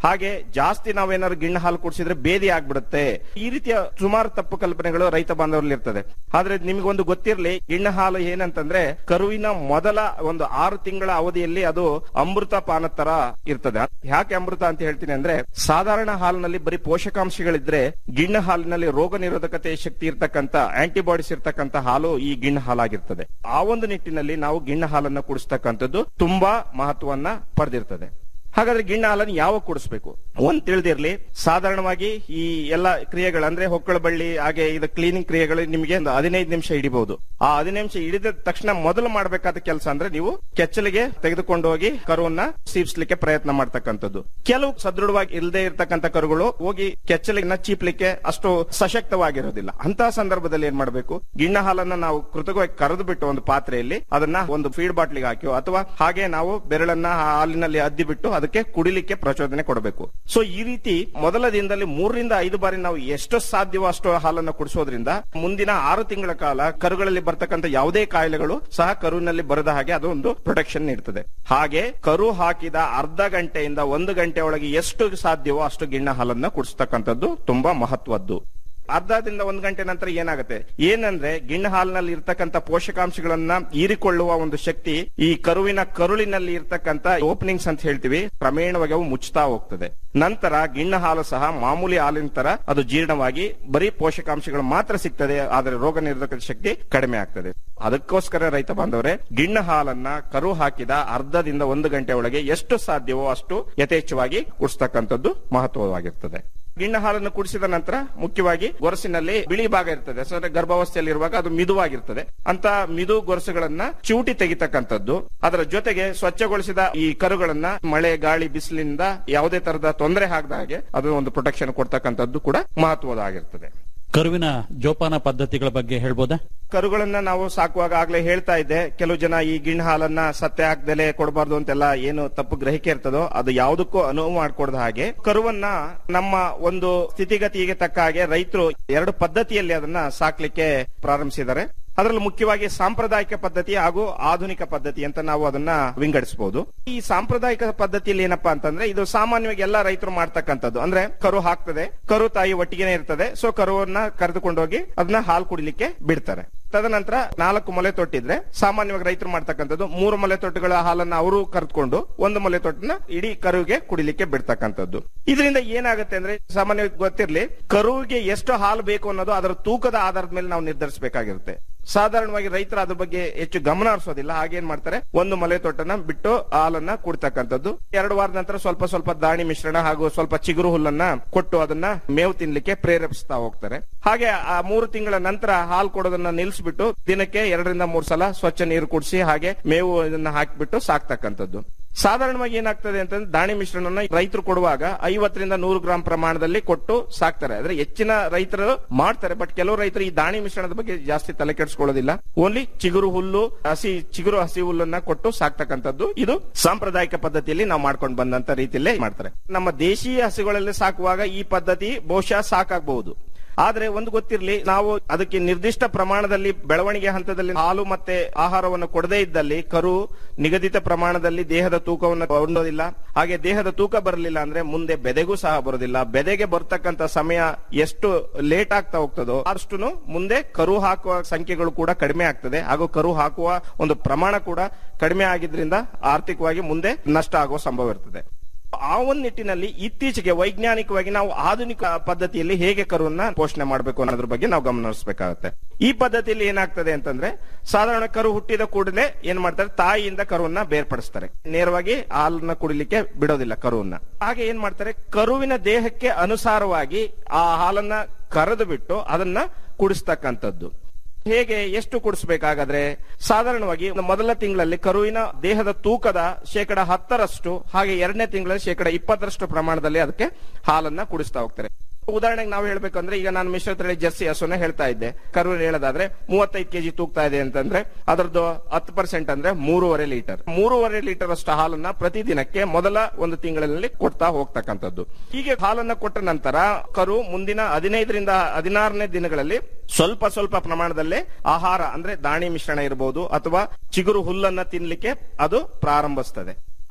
ಹಾಗೆ ಜಾಸ್ತಿ ನಾವೇನಾದ್ರು ಗಿಣ್ಣ ಹಾಲು ಕುಡಿಸಿದ್ರೆ ಬೇದಿ ಆಗ್ಬಿಡುತ್ತೆ ಈ ರೀತಿಯ ಸುಮಾರು ತಪ್ಪು ಕಲ್ಪನೆಗಳು ರೈತ ಬಾಂಧವರಲ್ಲಿ ಇರ್ತದೆ ಆದ್ರೆ ನಿಮಗೊಂದು ಗೊತ್ತಿರಲಿ ಗಿಣ್ಣ ಹಾಲು ಏನಂತಂದ್ರೆ ಕರುವಿನ ಮೊದಲ ಒಂದು ಆರು ತಿಂಗಳ ಅವಧಿಯಲ್ಲಿ ಅದು ಅಮೃತ ಪಾನ ತರ ಇರ್ತದೆ ಯಾಕೆ ಅಮೃತ ಅಂತ ಹೇಳ್ತೀನಿ ಅಂದ್ರೆ ಸಾಧಾರಣ ಹಾಲಿನಲ್ಲಿ ಬರೀ ಪೋಷಕಾಂಶಗಳಿದ್ರೆ ಗಿಣ್ಣ ಹಾಲಿನಲ್ಲಿ ರೋಗ ನಿರೋಧಕತೆ ಶಕ್ತಿ ಇರ್ತಕ್ಕಂತ ಆಂಟಿಬಾಡೀಸ್ ಇರ್ತಕ್ಕಂತ ಹಾಲು ಈ ಗಿಣ್ಣ ಹಾಲಾಗಿರ್ತದೆ ಆ ಒಂದು ನಿಟ್ಟಿನಲ್ಲಿ ನಾವು ಗಿಣ್ಣ ಹಾಲನ್ನ ಕುಡಿಸ್ತಕ್ಕಂಥದ್ದು ತುಂಬಾ ಮಹತ್ವವನ್ನ ಪಡೆದಿರ್ತದೆ ಹಾಗಾದ್ರೆ ಗಿಣ್ಣ ಹಾಲನ್ನು ಯಾವಾಗ ಕುಡಿಸ್ಬೇಕು ಒಂದ್ ತಿಳಿದಿರ್ಲಿ ಸಾಧಾರಣವಾಗಿ ಈ ಎಲ್ಲ ಕ್ರಿಯೆಗಳು ಅಂದ್ರೆ ಹೊಕ್ಕಳ ಬಳ್ಳಿ ಹಾಗೆ ಇದು ಕ್ಲೀನಿಂಗ್ ಕ್ರಿಯೆಗಳು ನಿಮಗೆ ಒಂದು ಹದಿನೈದು ನಿಮಿಷ ಹಿಡಿಬಹುದು ಆ ಹದಿನೈದು ನಿಮಿಷ ಹಿಡಿದ ತಕ್ಷಣ ಮೊದಲು ಮಾಡಬೇಕಾದ ಕೆಲಸ ಅಂದ್ರೆ ನೀವು ಕೆಚ್ಚಲಿಗೆ ತೆಗೆದುಕೊಂಡು ಹೋಗಿ ಕರುವನ್ನ ಸೀಪ್ಸ್ಲಿಕ್ಕೆ ಪ್ರಯತ್ನ ಮಾಡ್ತಕ್ಕಂಥದ್ದು ಕೆಲವು ಸದೃಢವಾಗಿ ಇಲ್ಲದೆ ಇರತಕ್ಕಂತ ಕರುಗಳು ಹೋಗಿ ಕೆಚ್ಚಲಿನ ಚೀಪ್ಲಿಕ್ಕೆ ಅಷ್ಟು ಸಶಕ್ತವಾಗಿರೋದಿಲ್ಲ ಅಂತಹ ಸಂದರ್ಭದಲ್ಲಿ ಏನ್ ಮಾಡಬೇಕು ಗಿಣ್ಣ ಹಾಲನ್ನ ನಾವು ಕೃತಕವಾಗಿ ಕರೆದು ಬಿಟ್ಟು ಒಂದು ಪಾತ್ರೆಯಲ್ಲಿ ಅದನ್ನ ಒಂದು ಫೀಡ್ ಬಾಟ್ಲಿಗೆ ಹಾಕಿ ಅಥವಾ ಹಾಗೆ ನಾವು ಬೆರಳನ್ನ ಆ ಹಾಲಿನಲ್ಲಿ ಅದ್ದಿ ಬಿಟ್ಟು ಅದಕ್ಕೆ ಕುಡಿಲಿಕ್ಕೆ ಪ್ರಚೋದನೆ ಕೊಡಬೇಕು ಸೊ ಈ ರೀತಿ ಮೊದಲ ದಿನದಲ್ಲಿ ಮೂರರಿಂದ ಐದು ಬಾರಿ ನಾವು ಎಷ್ಟು ಸಾಧ್ಯವೋ ಅಷ್ಟು ಹಾಲನ್ನು ಕುಡಿಸೋದ್ರಿಂದ ಮುಂದಿನ ಆರು ತಿಂಗಳ ಕಾಲ ಕರುಗಳಲ್ಲಿ ಬರ್ತಕ್ಕಂಥ ಯಾವುದೇ ಕಾಯಿಲೆಗಳು ಸಹ ಕರುವಿನಲ್ಲಿ ಬರದ ಹಾಗೆ ಅದು ಒಂದು ಪ್ರೊಟೆಕ್ಷನ್ ನೀಡುತ್ತದೆ ಹಾಗೆ ಕರು ಹಾಕಿದ ಅರ್ಧ ಗಂಟೆಯಿಂದ ಒಂದು ಗಂಟೆ ಒಳಗೆ ಎಷ್ಟು ಸಾಧ್ಯವೋ ಅಷ್ಟು ಗಿಣ್ಣ ಹಾಲನ್ನ ಕುಡಿಸ್ತಕ್ಕಂಥದ್ದು ತುಂಬಾ ಮಹತ್ವದ್ದು ಅರ್ಧದಿಂದ ಒಂದು ಗಂಟೆ ನಂತರ ಏನಾಗುತ್ತೆ ಏನಂದ್ರೆ ಗಿಣ್ಣ ಹಾಲಿನಲ್ಲಿ ಇರ್ತಕ್ಕಂಥ ಪೋಷಕಾಂಶಗಳನ್ನ ಹೀರಿಕೊಳ್ಳುವ ಒಂದು ಶಕ್ತಿ ಈ ಕರುವಿನ ಕರುಳಿನಲ್ಲಿ ಇರ್ತಕ್ಕಂಥ ಓಪನಿಂಗ್ಸ್ ಅಂತ ಹೇಳ್ತೀವಿ ಕ್ರಮೇಣವಾಗಿ ಅವು ಮುಚ್ಚುತ್ತಾ ಹೋಗ್ತದೆ ನಂತರ ಗಿಣ್ಣ ಹಾಲು ಸಹ ಮಾಮೂಲಿ ಹಾಲಿನ ತರ ಅದು ಜೀರ್ಣವಾಗಿ ಬರೀ ಪೋಷಕಾಂಶಗಳು ಮಾತ್ರ ಸಿಗ್ತದೆ ಆದರೆ ರೋಗ ನಿರೋಧಕ ಶಕ್ತಿ ಕಡಿಮೆ ಆಗ್ತದೆ ಅದಕ್ಕೋಸ್ಕರ ರೈತ ಬಾಂಧವರೇ ಗಿಣ್ಣ ಹಾಲನ್ನ ಕರು ಹಾಕಿದ ಅರ್ಧದಿಂದ ಒಂದು ಗಂಟೆ ಒಳಗೆ ಎಷ್ಟು ಸಾಧ್ಯವೋ ಅಷ್ಟು ಯಥೇಚ್ಛವಾಗಿ ಕುಡಿಸ್ತಕ್ಕಂಥದ್ದು ಮಹತ್ವವಾಗಿರ್ತದೆ ಗಿಣ್ಣ ಹಾಲನ್ನು ಕುಡಿಸಿದ ನಂತರ ಮುಖ್ಯವಾಗಿ ಗೊರಸಿನಲ್ಲಿ ಬಿಳಿ ಭಾಗ ಇರ್ತದೆ ಸೊ ಅಂದ್ರೆ ಗರ್ಭಾವಸ್ಥೆಯಲ್ಲಿರುವಾಗ ಅದು ಮಿದುವಾಗಿರ್ತದೆ ಅಂತ ಮಿದು ಗೊರಸುಗಳನ್ನ ಚಿವುಟಿ ತೆಗಿತಕ್ಕಂಥದ್ದು ಅದರ ಜೊತೆಗೆ ಸ್ವಚ್ಛಗೊಳಿಸಿದ ಈ ಕರುಗಳನ್ನ ಮಳೆ ಗಾಳಿ ಬಿಸಿಲಿನಿಂದ ಯಾವುದೇ ತರದ ತೊಂದರೆ ಆಗದ ಹಾಗೆ ಅದು ಒಂದು ಪ್ರೊಟೆಕ್ಷನ್ ಕೊಡ್ತಕ್ಕಂಥದ್ದು ಕೂಡ ಮಹತ್ವದಾಗಿರ್ತದೆ ಕರುವಿನ ಜೋಪಾನ ಪದ್ಧತಿಗಳ ಬಗ್ಗೆ ಹೇಳ್ಬೋದಾ ಕರುಗಳನ್ನ ನಾವು ಸಾಕುವಾಗ ಆಗ್ಲೇ ಹೇಳ್ತಾ ಇದ್ದೆ ಕೆಲವು ಜನ ಈ ಗಿಣ್ಣ ಹಾಲನ್ನ ಸತ್ಯ ಹಾಕ್ದಲೆ ಕೊಡಬಾರ್ದು ಅಂತೆಲ್ಲ ಏನು ತಪ್ಪು ಗ್ರಹಿಕೆ ಇರ್ತದೋ ಅದು ಯಾವುದಕ್ಕೂ ಅನುವು ಮಾಡ್ಕೊಡ್ದ ಹಾಗೆ ಕರುವನ್ನ ನಮ್ಮ ಒಂದು ಸ್ಥಿತಿಗತಿಗೆ ತಕ್ಕ ಹಾಗೆ ರೈತರು ಎರಡು ಪದ್ಧತಿಯಲ್ಲಿ ಅದನ್ನ ಸಾಕ್ಲಿಕ್ಕೆ ಪ್ರಾರಂಭಿಸಿದ್ದಾರೆ ಅದರಲ್ಲಿ ಮುಖ್ಯವಾಗಿ ಸಾಂಪ್ರದಾಯಿಕ ಪದ್ಧತಿ ಹಾಗೂ ಆಧುನಿಕ ಪದ್ಧತಿ ಅಂತ ನಾವು ಅದನ್ನ ವಿಂಗಡಿಸಬಹುದು ಈ ಸಾಂಪ್ರದಾಯಿಕ ಪದ್ಧತಿಯಲ್ಲಿ ಏನಪ್ಪಾ ಅಂತಂದ್ರೆ ಇದು ಸಾಮಾನ್ಯವಾಗಿ ಎಲ್ಲಾ ರೈತರು ಮಾಡ್ತಕ್ಕಂಥದ್ದು ಅಂದ್ರೆ ಕರು ಹಾಕ್ತದೆ ಕರು ತಾಯಿ ಒಟ್ಟಿಗೆನೆ ಇರ್ತದೆ ಸೊ ಕರುವನ್ನ ಕರೆದುಕೊಂಡೋಗಿ ಅದನ್ನ ಹಾಲು ಕುಡಿಲಿಕ್ಕೆ ಬಿಡ್ತಾರೆ ತದನಂತರ ನಾಲ್ಕು ಮೊಲೆ ತೊಟ್ಟಿದ್ರೆ ಸಾಮಾನ್ಯವಾಗಿ ರೈತರು ಮಾಡ್ತಕ್ಕಂಥದ್ದು ಮೂರು ಮೊಲೆ ತೊಟ್ಟುಗಳ ಹಾಲನ್ನ ಅವರು ಕರೆದುಕೊಂಡು ಒಂದು ಮೊಲೆ ತೊಟ್ಟನ್ನ ಇಡೀ ಕರುವಿಗೆ ಕುಡಿಲಿಕ್ಕೆ ಬಿಡ್ತಕ್ಕಂಥದ್ದು ಇದರಿಂದ ಏನಾಗುತ್ತೆ ಅಂದ್ರೆ ಸಾಮಾನ್ಯವಾಗಿ ಗೊತ್ತಿರ್ಲಿ ಕರುವಿಗೆ ಎಷ್ಟು ಹಾಲು ಬೇಕು ಅನ್ನೋದು ಅದರ ತೂಕದ ಆಧಾರದ ಮೇಲೆ ನಾವು ನಿರ್ಧರಿಸಬೇಕಾಗಿರುತ್ತೆ ಸಾಧಾರಣವಾಗಿ ರೈತರು ಅದ್ರ ಬಗ್ಗೆ ಹೆಚ್ಚು ಗಮನ ಹರಿಸೋದಿಲ್ಲ ಹಾಗೇನ್ ಮಾಡ್ತಾರೆ ಒಂದು ಮೊಲೆ ತೊಟ್ಟನ್ನ ಬಿಟ್ಟು ಹಾಲನ್ನ ಕುಡ್ತಕ್ಕಂಥದ್ದು ಎರಡು ವಾರದ ನಂತರ ಸ್ವಲ್ಪ ಸ್ವಲ್ಪ ದಾಣಿ ಮಿಶ್ರಣ ಹಾಗೂ ಸ್ವಲ್ಪ ಚಿಗುರು ಹುಲ್ಲನ್ನ ಕೊಟ್ಟು ಅದನ್ನ ಮೇವು ತಿನ್ಲಿಕ್ಕೆ ಪ್ರೇರೇಪಿಸ್ತಾ ಹೋಗ್ತಾರೆ ಹಾಗೆ ಆ ಮೂರು ತಿಂಗಳ ನಂತರ ಹಾಲು ಕೊಡೋದನ್ನ ನಿಲ್ಲಿಸ್ಬಿಟ್ಟು ದಿನಕ್ಕೆ ಎರಡರಿಂದ ಮೂರು ಸಲ ಸ್ವಚ್ಛ ನೀರು ಕುಡಿಸಿ ಹಾಗೆ ಮೇವು ಇದನ್ನ ಹಾಕಿಬಿಟ್ಟು ಸಾಕ್ತಕ್ಕಂಥದ್ದು ಸಾಧಾರಣವಾಗಿ ಏನಾಗ್ತದೆ ಅಂತಂದ್ರೆ ದಾಣಿ ಮಿಶ್ರಣನ ರೈತರು ಕೊಡುವಾಗ ಐವತ್ತರಿಂದ ನೂರು ಗ್ರಾಂ ಪ್ರಮಾಣದಲ್ಲಿ ಕೊಟ್ಟು ಸಾಕ್ತಾರೆ ಅಂದ್ರೆ ಹೆಚ್ಚಿನ ರೈತರು ಮಾಡ್ತಾರೆ ಬಟ್ ಕೆಲವು ರೈತರು ಈ ದಾಣಿ ಮಿಶ್ರಣದ ಬಗ್ಗೆ ಜಾಸ್ತಿ ತಲೆ ಕೆಡಿಸ್ಕೊಳ್ಳೋದಿಲ್ಲ ಓನ್ಲಿ ಚಿಗುರು ಹುಲ್ಲು ಹಸಿ ಚಿಗುರು ಹಸಿ ಹುಲ್ಲನ್ನ ಕೊಟ್ಟು ಸಾಕ್ತಕ್ಕಂಥದ್ದು ಇದು ಸಾಂಪ್ರದಾಯಿಕ ಪದ್ಧತಿಯಲ್ಲಿ ನಾವು ಮಾಡ್ಕೊಂಡು ಬಂದಂತ ರೀತಿಯಲ್ಲೇ ಮಾಡ್ತಾರೆ ನಮ್ಮ ದೇಶೀಯ ಹಸುಗಳಲ್ಲಿ ಸಾಕುವಾಗ ಈ ಪದ್ಧತಿ ಬಹುಶಃ ಸಾಕಾಗಬಹುದು ಆದ್ರೆ ಒಂದು ಗೊತ್ತಿರಲಿ ನಾವು ಅದಕ್ಕೆ ನಿರ್ದಿಷ್ಟ ಪ್ರಮಾಣದಲ್ಲಿ ಬೆಳವಣಿಗೆ ಹಂತದಲ್ಲಿ ಹಾಲು ಮತ್ತೆ ಆಹಾರವನ್ನು ಕೊಡದೇ ಇದ್ದಲ್ಲಿ ಕರು ನಿಗದಿತ ಪ್ರಮಾಣದಲ್ಲಿ ದೇಹದ ತೂಕವನ್ನು ಹೊಂದೋದಿಲ್ಲ ಹಾಗೆ ದೇಹದ ತೂಕ ಬರಲಿಲ್ಲ ಅಂದ್ರೆ ಮುಂದೆ ಬೆದೆಗೂ ಸಹ ಬರೋದಿಲ್ಲ ಬೆದೆಗೆ ಬರ್ತಕ್ಕಂತ ಸಮಯ ಎಷ್ಟು ಲೇಟ್ ಆಗ್ತಾ ಹೋಗ್ತದೋ ಅಷ್ಟು ಮುಂದೆ ಕರು ಹಾಕುವ ಸಂಖ್ಯೆಗಳು ಕೂಡ ಕಡಿಮೆ ಆಗ್ತದೆ ಹಾಗೂ ಕರು ಹಾಕುವ ಒಂದು ಪ್ರಮಾಣ ಕೂಡ ಕಡಿಮೆ ಆಗಿದ್ರಿಂದ ಆರ್ಥಿಕವಾಗಿ ಮುಂದೆ ನಷ್ಟ ಆಗುವ ಸಂಭವ ಇರ್ತದೆ ಆ ಒಂದು ನಿಟ್ಟಿನಲ್ಲಿ ಇತ್ತೀಚೆಗೆ ವೈಜ್ಞಾನಿಕವಾಗಿ ನಾವು ಆಧುನಿಕ ಪದ್ಧತಿಯಲ್ಲಿ ಹೇಗೆ ಕರುವನ್ನ ಪೋಷಣೆ ಮಾಡಬೇಕು ಅನ್ನೋದ್ರ ಬಗ್ಗೆ ನಾವು ಗಮನ ಹರಿಸಬೇಕಾಗುತ್ತೆ ಈ ಪದ್ಧತಿಯಲ್ಲಿ ಏನಾಗ್ತದೆ ಅಂತಂದ್ರೆ ಸಾಧಾರಣ ಕರು ಹುಟ್ಟಿದ ಕೂಡಲೇ ಏನ್ ಮಾಡ್ತಾರೆ ತಾಯಿಯಿಂದ ಕರುವನ್ನ ಬೇರ್ಪಡಿಸ್ತಾರೆ ನೇರವಾಗಿ ಹಾಲನ್ನ ಕುಡಿಲಿಕ್ಕೆ ಬಿಡೋದಿಲ್ಲ ಕರುವನ್ನ ಹಾಗೆ ಏನ್ ಮಾಡ್ತಾರೆ ಕರುವಿನ ದೇಹಕ್ಕೆ ಅನುಸಾರವಾಗಿ ಆ ಹಾಲನ್ನ ಕರೆದು ಬಿಟ್ಟು ಅದನ್ನ ಕುಡಿಸ್ತಕ್ಕಂಥದ್ದು ಹೇಗೆ ಎಷ್ಟು ಕುಡಿಸ್ಬೇಕಾಗಾದ್ರೆ ಸಾಧಾರಣವಾಗಿ ಮೊದಲ ತಿಂಗಳಲ್ಲಿ ಕರುವಿನ ದೇಹದ ತೂಕದ ಶೇಕಡ ಹತ್ತರಷ್ಟು ಹಾಗೆ ಎರಡನೇ ತಿಂಗಳಲ್ಲಿ ಶೇಕಡ ಇಪ್ಪತ್ತರಷ್ಟು ಪ್ರಮಾಣದಲ್ಲಿ ಅದಕ್ಕೆ ಹಾಲನ್ನ ಕುಡಿಸ್ತಾ ಹೋಗ್ತಾರೆ ಉದಾಹರಣೆಗೆ ನಾವು ಹೇಳ್ಬೇಕಂದ್ರೆ ಈಗ ನಾನು ಮಿಶ್ರತಳಿ ಜರ್ಸಿ ಹಸುನ ಹೇಳ್ತಾ ಇದ್ದೆ ಕರುವಿನ ಹೇಳೋದಾದ್ರೆ ಮೂವತ್ತೈದು ಕೆಜಿ ತೂಗ್ತಾ ಇದೆ ಅಂತಂದ್ರೆ ಅದರದ್ದು ಹತ್ತು ಪರ್ಸೆಂಟ್ ಅಂದ್ರೆ ಮೂರುವರೆ ಲೀಟರ್ ಮೂರುವರೆ ಲೀಟರ್ ಅಷ್ಟು ಹಾಲನ್ನ ಪ್ರತಿದಿನಕ್ಕೆ ಮೊದಲ ಒಂದು ತಿಂಗಳಲ್ಲಿ ಕೊಡ್ತಾ ಹೋಗ್ತಕ್ಕಂಥದ್ದು ಹೀಗೆ ಹಾಲನ್ನ ಕೊಟ್ಟ ನಂತರ ಕರು ಮುಂದಿನ ಹದಿನೈದರಿಂದ ಹದಿನಾರನೇ ದಿನಗಳಲ್ಲಿ ಸ್ವಲ್ಪ ಸ್ವಲ್ಪ ಪ್ರಮಾಣದಲ್ಲೇ ಆಹಾರ ಅಂದ್ರೆ ದಾಣಿ ಮಿಶ್ರಣ ಇರಬಹುದು ಅಥವಾ ಚಿಗುರು ಹುಲ್ಲನ್ನ ತಿನ್ಲಿಕ್ಕೆ ಅದು ಪ್ರಾರಂಭಿಸ್ತದೆ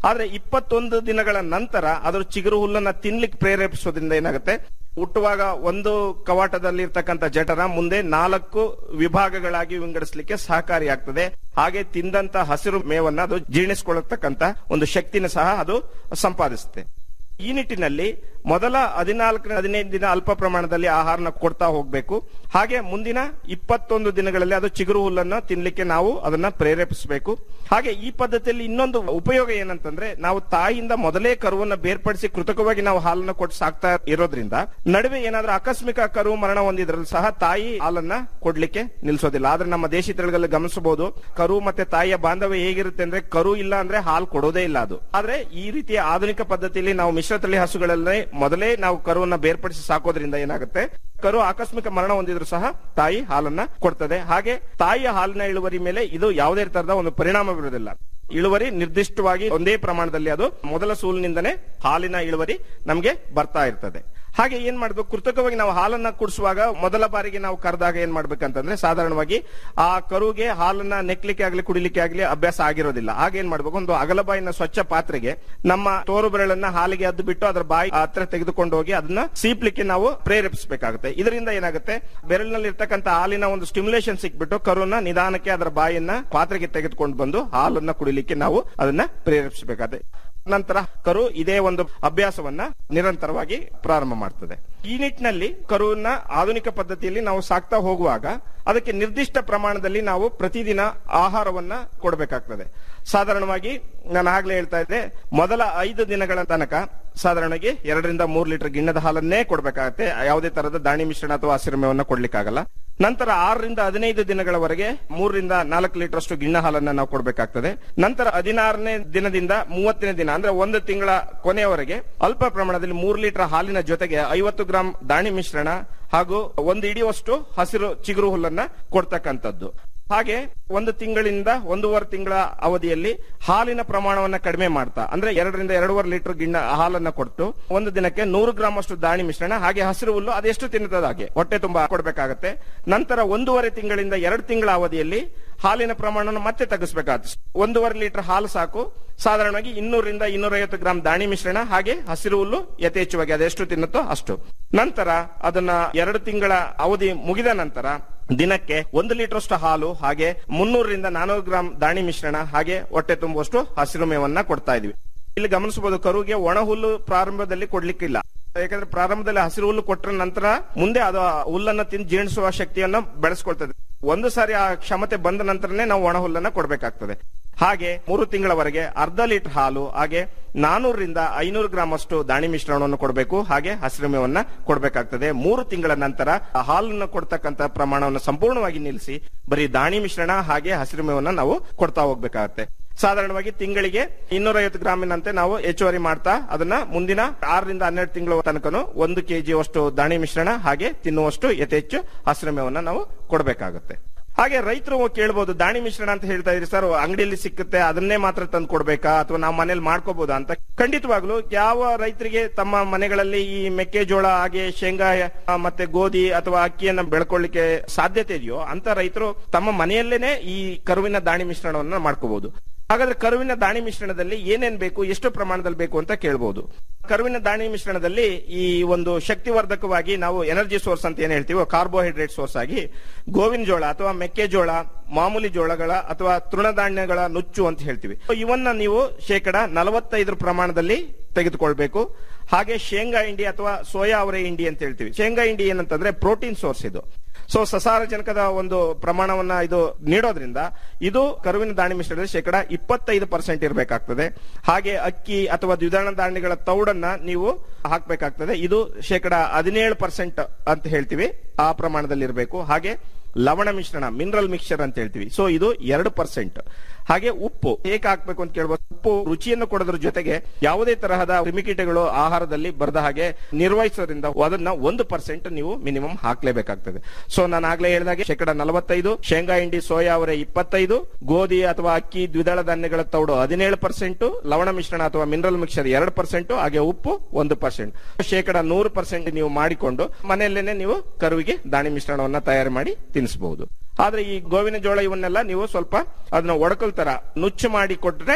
ಆದ್ರೆ ಇಪ್ಪತ್ತೊಂದು ದಿನಗಳ ನಂತರ ಅದರ ಚಿಗುರು ಹುಲ್ಲನ್ನ ತಿನ್ಲಿಕ್ಕೆ ಪ್ರೇರೇಪಿಸೋದ್ರಿಂದ ಏನಾಗುತ್ತೆ ಹುಟ್ಟುವಾಗ ಒಂದು ಕವಾಟದಲ್ಲಿ ಇರ್ತಕ್ಕಂಥ ಜಠರ ಮುಂದೆ ನಾಲ್ಕು ವಿಭಾಗಗಳಾಗಿ ವಿಂಗಡಿಸಲಿಕ್ಕೆ ಸಹಕಾರಿಯಾಗ್ತದೆ ಹಾಗೆ ತಿಂದಂತ ಹಸಿರು ಮೇವನ್ನ ಅದು ಜೀರ್ಣಿಸಿಕೊಳ್ಳತಕ್ಕಂತ ಒಂದು ಶಕ್ತಿನ ಸಹ ಅದು ಸಂಪಾದಿಸುತ್ತೆ ಈ ನಿಟ್ಟಿನಲ್ಲಿ ಮೊದಲ ಹದಿನಾಲ್ಕು ಹದಿನೈದು ದಿನ ಅಲ್ಪ ಪ್ರಮಾಣದಲ್ಲಿ ಆಹಾರನ ಕೊಡ್ತಾ ಹೋಗ್ಬೇಕು ಹಾಗೆ ಮುಂದಿನ ಇಪ್ಪತ್ತೊಂದು ದಿನಗಳಲ್ಲಿ ಅದು ಚಿಗುರು ಹುಲ್ಲನ್ನ ತಿನ್ಲಿಕ್ಕೆ ನಾವು ಅದನ್ನ ಪ್ರೇರೇಪಿಸಬೇಕು ಹಾಗೆ ಈ ಪದ್ಧತಿಯಲ್ಲಿ ಇನ್ನೊಂದು ಉಪಯೋಗ ಏನಂತಂದ್ರೆ ನಾವು ತಾಯಿಯಿಂದ ಮೊದಲೇ ಕರುವನ್ನ ಬೇರ್ಪಡಿಸಿ ಕೃತಕವಾಗಿ ನಾವು ಹಾಲನ್ನ ಕೊಟ್ಟು ಸಾಕ್ತಾ ಇರೋದ್ರಿಂದ ನಡುವೆ ಏನಾದ್ರೂ ಆಕಸ್ಮಿಕ ಕರು ಮರಣ ಹೊಂದಿದ್ರಲ್ಲಿ ಸಹ ತಾಯಿ ಹಾಲನ್ನ ಕೊಡ್ಲಿಕ್ಕೆ ನಿಲ್ಸೋದಿಲ್ಲ ಆದ್ರೆ ನಮ್ಮ ದೇಶಿ ತಳಿಗಳಲ್ಲಿ ಗಮನಿಸಬಹುದು ಕರು ಮತ್ತೆ ತಾಯಿಯ ಬಾಂಧವ್ಯ ಹೇಗಿರುತ್ತೆ ಅಂದ್ರೆ ಕರು ಇಲ್ಲ ಅಂದ್ರೆ ಹಾಲು ಕೊಡೋದೇ ಇಲ್ಲ ಅದು ಆದ್ರೆ ಈ ರೀತಿಯ ಆಧುನಿಕ ಪದ್ಧತಿಯಲ್ಲಿ ನಾವು ಮಿಶ್ರತಳಿ ಹಸುಗಳಲ್ಲೇ ಮೊದಲೇ ನಾವು ಕರುವನ್ನ ಬೇರ್ಪಡಿಸಿ ಸಾಕೋದ್ರಿಂದ ಏನಾಗುತ್ತೆ ಕರು ಆಕಸ್ಮಿಕ ಮರಣ ಹೊಂದಿದ್ರು ಸಹ ತಾಯಿ ಹಾಲನ್ನ ಕೊಡ್ತದೆ ಹಾಗೆ ತಾಯಿಯ ಹಾಲಿನ ಇಳುವರಿ ಮೇಲೆ ಇದು ಯಾವುದೇ ತರಹದ ಒಂದು ಪರಿಣಾಮ ಬೀರುವುದಿಲ್ಲ ಇಳುವರಿ ನಿರ್ದಿಷ್ಟವಾಗಿ ಒಂದೇ ಪ್ರಮಾಣದಲ್ಲಿ ಅದು ಮೊದಲ ಸೂಲಿನಿಂದನೇ ಹಾಲಿನ ಇಳುವರಿ ನಮಗೆ ಬರ್ತಾ ಇರ್ತದೆ ಹಾಗೆ ಏನ್ ಮಾಡ್ಬೇಕು ಕೃತಕವಾಗಿ ನಾವು ಹಾಲನ್ನ ಕುಡಿಸುವಾಗ ಮೊದಲ ಬಾರಿಗೆ ನಾವು ಕರೆದಾಗ ಏನ್ ಮಾಡ್ಬೇಕಂತಂದ್ರೆ ಸಾಧಾರಣವಾಗಿ ಆ ಕರುಗೆ ಹಾಲನ್ನ ನೆಕ್ಲಿಕ್ಕೆ ಆಗ್ಲಿ ಕುಡಿಲಿಕ್ಕೆ ಆಗ್ಲಿ ಅಭ್ಯಾಸ ಆಗಿರೋದಿಲ್ಲ ಹಾಗೆ ಏನ್ ಮಾಡ್ಬೇಕು ಒಂದು ಅಗಲಬಾಯಿನ ಸ್ವಚ್ಛ ಪಾತ್ರೆಗೆ ನಮ್ಮ ತೋರು ಬೆರಳನ್ನ ಹಾಲಿಗೆ ಅದ್ದು ಬಿಟ್ಟು ಅದರ ಬಾಯಿ ಹತ್ರ ತೆಗೆದುಕೊಂಡು ಹೋಗಿ ಅದನ್ನ ಸೀಪ್ಲಿಕ್ಕೆ ನಾವು ಪ್ರೇರೇಪಿಸಬೇಕಾಗುತ್ತೆ ಇದರಿಂದ ಏನಾಗುತ್ತೆ ಬೆರಳಿನಲ್ಲಿ ಇರ್ತಕ್ಕಂಥ ಹಾಲಿನ ಒಂದು ಸ್ಟಿಮ್ಯುಲೇಷನ್ ಸಿಕ್ಬಿಟ್ಟು ಕರುನ ನಿಧಾನಕ್ಕೆ ಅದರ ಬಾಯನ್ನ ಪಾತ್ರೆಗೆ ತೆಗೆದುಕೊಂಡು ಬಂದು ಹಾಲನ್ನ ಕುಡಿಲಿಕ್ಕೆ ನಾವು ಅದನ್ನ ಪ್ರೇರೇಪಿಸಬೇಕಾಗುತ್ತೆ ನಂತರ ಕರು ಇದೇ ಒಂದು ಅಭ್ಯಾಸವನ್ನ ನಿರಂತರವಾಗಿ ಪ್ರಾರಂಭ ಮಾಡ್ತದೆ ಈ ನಿಟ್ಟಿನಲ್ಲಿ ಕರುವನ್ನ ಆಧುನಿಕ ಪದ್ಧತಿಯಲ್ಲಿ ನಾವು ಸಾಕ್ತಾ ಹೋಗುವಾಗ ಅದಕ್ಕೆ ನಿರ್ದಿಷ್ಟ ಪ್ರಮಾಣದಲ್ಲಿ ನಾವು ಪ್ರತಿದಿನ ಆಹಾರವನ್ನ ಕೊಡಬೇಕಾಗ್ತದೆ ಸಾಧಾರಣವಾಗಿ ನಾನು ಆಗ್ಲೇ ಹೇಳ್ತಾ ಇದ್ದೆ ಮೊದಲ ಐದು ದಿನಗಳ ತನಕ ಸಾಧಾರಣವಾಗಿ ಎರಡರಿಂದ ಮೂರು ಲೀಟರ್ ಗಿಣ್ಣದ ಹಾಲನ್ನೇ ಕೊಡಬೇಕಾಗತ್ತೆ ಯಾವುದೇ ತರಹದ ದಾಣಿ ಮಿಶ್ರಣ ಅಥವಾ ಹಸಿರು ಮೇವನ್ನ ಕೊಡ್ಲಿಕ್ಕಾಗಲ್ಲ ನಂತರ ಆರರಿಂದ ಹದಿನೈದು ದಿನಗಳವರೆಗೆ ಮೂರರಿಂದ ನಾಲ್ಕು ಲೀಟರ್ ಅಷ್ಟು ಗಿಣ್ಣ ಹಾಲನ್ನ ನಾವು ಕೊಡಬೇಕಾಗ್ತದೆ ನಂತರ ಹದಿನಾರನೇ ದಿನದಿಂದ ಮೂವತ್ತನೇ ದಿನ ಅಂದ್ರೆ ಒಂದು ತಿಂಗಳ ಕೊನೆಯವರೆಗೆ ಅಲ್ಪ ಪ್ರಮಾಣದಲ್ಲಿ ಮೂರು ಲೀಟರ್ ಹಾಲಿನ ಜೊತೆಗೆ ಐವತ್ತು ಗ್ರಾಂ ದಾಣಿ ಮಿಶ್ರಣ ಹಾಗೂ ಒಂದು ಇಡಿಯುವಷ್ಟು ಹಸಿರು ಚಿಗುರು ಹುಲ್ಲನ್ನ ಕೊಡ್ತಕ್ಕಂಥದ್ದು ಹಾಗೆ ಒಂದು ತಿಂಗಳಿಂದ ಒಂದೂವರೆ ತಿಂಗಳ ಅವಧಿಯಲ್ಲಿ ಹಾಲಿನ ಪ್ರಮಾಣವನ್ನ ಕಡಿಮೆ ಮಾಡ್ತಾ ಅಂದ್ರೆ ಎರಡರಿಂದ ಎರಡೂವರೆ ಲೀಟರ್ ಗಿಣ್ಣ ಹಾಲನ್ನ ಕೊಟ್ಟು ಒಂದು ದಿನಕ್ಕೆ ನೂರು ಗ್ರಾಂ ಅಷ್ಟು ದಾಣಿ ಮಿಶ್ರಣ ಹಾಗೆ ಹಸಿರು ಹುಲ್ಲು ಅದೆಷ್ಟು ತಿನ್ನುತ್ತದೆ ಹಾಗೆ ಹೊಟ್ಟೆ ತುಂಬಾ ಕೊಡಬೇಕಾಗತ್ತೆ ನಂತರ ಒಂದೂವರೆ ತಿಂಗಳಿಂದ ಎರಡು ತಿಂಗಳ ಅವಧಿಯಲ್ಲಿ ಹಾಲಿನ ಪ್ರಮಾಣವನ್ನು ಮತ್ತೆ ತಗ್ಗಿಸಬೇಕಾಗುತ್ತೆ ಒಂದೂವರೆ ಲೀಟರ್ ಹಾಲು ಸಾಕು ಸಾಧಾರಣವಾಗಿ ಇನ್ನೂರಿಂದ ಇನ್ನೂರೈವತ್ತು ಗ್ರಾಂ ದಾಣಿ ಮಿಶ್ರಣ ಹಾಗೆ ಹಸಿರು ಹುಲ್ಲು ಯಥೇಚ್ಛವಾಗಿ ಅದೆಷ್ಟು ತಿನ್ನುತ್ತೋ ಅಷ್ಟು ನಂತರ ಅದನ್ನ ಎರಡು ತಿಂಗಳ ಅವಧಿ ಮುಗಿದ ನಂತರ ದಿನಕ್ಕೆ ಒಂದು ಲೀಟರ್ ಅಷ್ಟು ಹಾಲು ಹಾಗೆ ಮುನ್ನೂರರಿಂದ ನಾನೂರು ಗ್ರಾಂ ದಾಣಿ ಮಿಶ್ರಣ ಹಾಗೆ ಹೊಟ್ಟೆ ತುಂಬುವಷ್ಟು ಹಸಿರು ಮೇವನ್ನ ಕೊಡ್ತಾ ಇದೀವಿ ಇಲ್ಲಿ ಗಮನಿಸಬಹುದು ಕರುಗೆ ಒಣ ಹುಲ್ಲು ಪ್ರಾರಂಭದಲ್ಲಿ ಕೊಡ್ಲಿಕ್ಕಿಲ್ಲ ಯಾಕಂದ್ರೆ ಪ್ರಾರಂಭದಲ್ಲಿ ಹಸಿರು ಹುಲ್ಲು ಕೊಟ್ಟರ ನಂತರ ಮುಂದೆ ಅದು ಆ ಹುಲ್ಲನ್ನ ತಿಂದು ಜೀರ್ಣಿಸುವ ಶಕ್ತಿಯನ್ನ ಬೆಳೆಸ್ಕೊಳ್ತದೆ ಒಂದು ಸಾರಿ ಆ ಕ್ಷಮತೆ ಬಂದ ನಂತರನೇ ನಾವು ಒಣ ಹುಲ್ಲನ್ನ ಕೊಡ್ಬೇಕಾಗ್ತದೆ ಹಾಗೆ ಮೂರು ತಿಂಗಳವರೆಗೆ ಅರ್ಧ ಲೀಟರ್ ಹಾಲು ಹಾಗೆ ನಾನೂರರಿಂದ ಐನೂರು ಗ್ರಾಮ್ ಅಷ್ಟು ದಾಣಿ ಮಿಶ್ರಣವನ್ನು ಕೊಡಬೇಕು ಹಾಗೆ ಹಸಿರು ಮೇವನ್ನ ಕೊಡಬೇಕಾಗ್ತದೆ ಮೂರು ತಿಂಗಳ ನಂತರ ಆ ಹಾಲನ್ನು ಕೊಡ್ತಕ್ಕಂತ ಪ್ರಮಾಣವನ್ನು ಸಂಪೂರ್ಣವಾಗಿ ನಿಲ್ಲಿಸಿ ಬರೀ ದಾಣಿ ಮಿಶ್ರಣ ಹಾಗೆ ಹಸಿರು ಮೇವನ್ನ ನಾವು ಕೊಡ್ತಾ ಹೋಗ್ಬೇಕಾಗತ್ತೆ ಸಾಧಾರಣವಾಗಿ ತಿಂಗಳಿಗೆ ಇನ್ನೂರೈವತ್ತು ಗ್ರಾಮಿನಂತೆ ನಾವು ಹೆಚ್ಚುವರಿ ಮಾಡ್ತಾ ಅದನ್ನ ಮುಂದಿನ ಆರರಿಂದ ಹನ್ನೆರಡು ತಿಂಗಳ ತನಕನು ಒಂದು ಕೆಜಿ ಅಷ್ಟು ದಾಣಿ ಮಿಶ್ರಣ ಹಾಗೆ ತಿನ್ನುವಷ್ಟು ಯಥೇಚ್ಚು ಹಸಿರು ಮೇವನ್ನ ನಾವು ಕೊಡಬೇಕಾಗುತ್ತೆ ಹಾಗೆ ರೈತರು ಕೇಳಬಹುದು ದಾಣಿ ಮಿಶ್ರಣ ಅಂತ ಹೇಳ್ತಾ ಇದ್ರಿ ಸರ್ ಅಂಗಡಿಯಲ್ಲಿ ಸಿಕ್ಕುತ್ತೆ ಅದನ್ನೇ ಮಾತ್ರ ತಂದು ಕೊಡ್ಬೇಕಾ ಅಥವಾ ನಾವು ಮನೇಲಿ ಮಾಡ್ಕೋಬಹುದಾ ಅಂತ ಖಂಡಿತವಾಗ್ಲು ಯಾವ ರೈತರಿಗೆ ತಮ್ಮ ಮನೆಗಳಲ್ಲಿ ಈ ಮೆಕ್ಕೆಜೋಳ ಹಾಗೆ ಶೇಂಗಾ ಆ, ಮತ್ತೆ ಗೋಧಿ ಅಥವಾ ಅಕ್ಕಿಯನ್ನ ಬೆಳ್ಕೊಳ್ಳಿಕ್ಕೆ ಸಾಧ್ಯತೆ ಇದೆಯೋ ಅಂತ ರೈತರು ತಮ್ಮ ಮನೆಯಲ್ಲೇನೆ ಈ ಕರುವಿನ ದಾಣಿ ಮಿಶ್ರಣವನ್ನ ಮಾಡ್ಕೋಬಹುದು ಹಾಗಾದ್ರೆ ಕರುವಿನ ದಾಣಿ ಮಿಶ್ರಣದಲ್ಲಿ ಏನೇನ್ ಬೇಕು ಎಷ್ಟು ಪ್ರಮಾಣದಲ್ಲಿ ಬೇಕು ಅಂತ ಕೇಳಬಹುದು ಕರುವಿನ ದಾಣಿ ಮಿಶ್ರಣದಲ್ಲಿ ಈ ಒಂದು ಶಕ್ತಿವರ್ಧಕವಾಗಿ ನಾವು ಎನರ್ಜಿ ಸೋರ್ಸ್ ಅಂತ ಏನ್ ಹೇಳ್ತೀವೋ ಕಾರ್ಬೋಹೈಡ್ರೇಟ್ ಸೋರ್ಸ್ ಆಗಿ ಗೋವಿನ ಜೋಳ ಅಥವಾ ಮೆಕ್ಕೆಜೋಳ ಮಾಮೂಲಿ ಜೋಳಗಳ ಅಥವಾ ತೃಣಧಾನ್ಯಗಳ ನುಚ್ಚು ಅಂತ ಹೇಳ್ತೀವಿ ಇವನ್ನ ನೀವು ಶೇಕಡ ನಲವತ್ತೈದರ ಪ್ರಮಾಣದಲ್ಲಿ ತೆಗೆದುಕೊಳ್ಬೇಕು ಹಾಗೆ ಶೇಂಗಾ ಹಿಂಡಿ ಅಥವಾ ಸೋಯಾ ಅವರೆ ಹಿಂಡಿ ಅಂತ ಹೇಳ್ತೀವಿ ಶೇಂಗಾ ಹಿಂಡಿ ಏನಂತಂದ್ರೆ ಪ್ರೋಟೀನ್ ಸೋರ್ಸ್ ಇದು ಸೊ ಸಸಾರಜನಕದ ಒಂದು ಪ್ರಮಾಣವನ್ನ ಇದು ನೀಡೋದ್ರಿಂದ ಇದು ಕರುವಿನ ದಾಣಿ ಮಿಶ್ರಣದಲ್ಲಿ ಶೇಕಡ ಇಪ್ಪತ್ತೈದು ಪರ್ಸೆಂಟ್ ಇರಬೇಕಾಗ್ತದೆ ಹಾಗೆ ಅಕ್ಕಿ ಅಥವಾ ದ್ವಿದಳ ಧಾನ್ಯಗಳ ತೌಡನ್ನ ನೀವು ಹಾಕ್ಬೇಕಾಗ್ತದೆ ಇದು ಶೇಕಡ ಹದಿನೇಳು ಪರ್ಸೆಂಟ್ ಅಂತ ಹೇಳ್ತೀವಿ ಆ ಪ್ರಮಾಣದಲ್ಲಿ ಇರಬೇಕು ಹಾಗೆ ಲವಣ ಮಿಶ್ರಣ ಮಿನರಲ್ ಮಿಕ್ಸ್ಚರ್ ಅಂತ ಹೇಳ್ತೀವಿ ಸೊ ಇದು ಎರಡು ಪರ್ಸೆಂಟ್ ಹಾಗೆ ಉಪ್ಪು ಹೇಗೆ ಹಾಕ್ಬೇಕು ಅಂತ ಕೇಳ್ಬೋದು ಉಪ್ಪು ರುಚಿಯನ್ನು ಕೊಡೋದ್ರ ಜೊತೆಗೆ ಯಾವುದೇ ತರಹದ ಕ್ರಿಮಿಕೀಟಗಳು ಆಹಾರದಲ್ಲಿ ಬರದ ಹಾಗೆ ನಿರ್ವಹಿಸೋದ್ರಿಂದ ಅದನ್ನ ಒಂದು ಪರ್ಸೆಂಟ್ ನೀವು ಮಿನಿಮಮ್ ಹಾಕ್ಲೇಬೇಕಾಗ್ತದೆ ಸೊ ನಾನು ಆಗ್ಲೇ ಹೇಳಿದಾಗೆ ಶೇಕಡ ನಲವತ್ತೈದು ಶೇಂಗಾ ಹಿಂಡಿ ಸೋಯಾ ಅವರೆ ಇಪ್ಪತ್ತೈದು ಗೋಧಿ ಅಥವಾ ಅಕ್ಕಿ ದ್ವಿದಳ ಧಾನ್ಯಗಳ ತೌಡು ಹದಿನೇಳು ಪರ್ಸೆಂಟ್ ಲವಣ ಮಿಶ್ರಣ ಅಥವಾ ಮಿನರಲ್ ಮಿಕ್ಸರ್ ಎರಡು ಪರ್ಸೆಂಟ್ ಹಾಗೆ ಉಪ್ಪು ಒಂದು ಪರ್ಸೆಂಟ್ ಶೇಕಡ ನೂರು ಪರ್ಸೆಂಟ್ ನೀವು ಮಾಡಿಕೊಂಡು ಮನೆಯಲ್ಲೇನೆ ನೀವು ಕರುವಿಗೆ ದಾಣಿ ಮಿಶ್ರಣವನ್ನ ತಯಾರು ಮಾಡಿ ತಿನ್ನಿಸಬಹುದು ಆದ್ರೆ ಈ ಗೋವಿನ ಜೋಳ ಇವನ್ನೆಲ್ಲ ನೀವು ಸ್ವಲ್ಪ ಅದನ್ನ ಒಡಕಲ್ ತರ ನುಚ್ಚು ಮಾಡಿ ಕೊಟ್ರೆ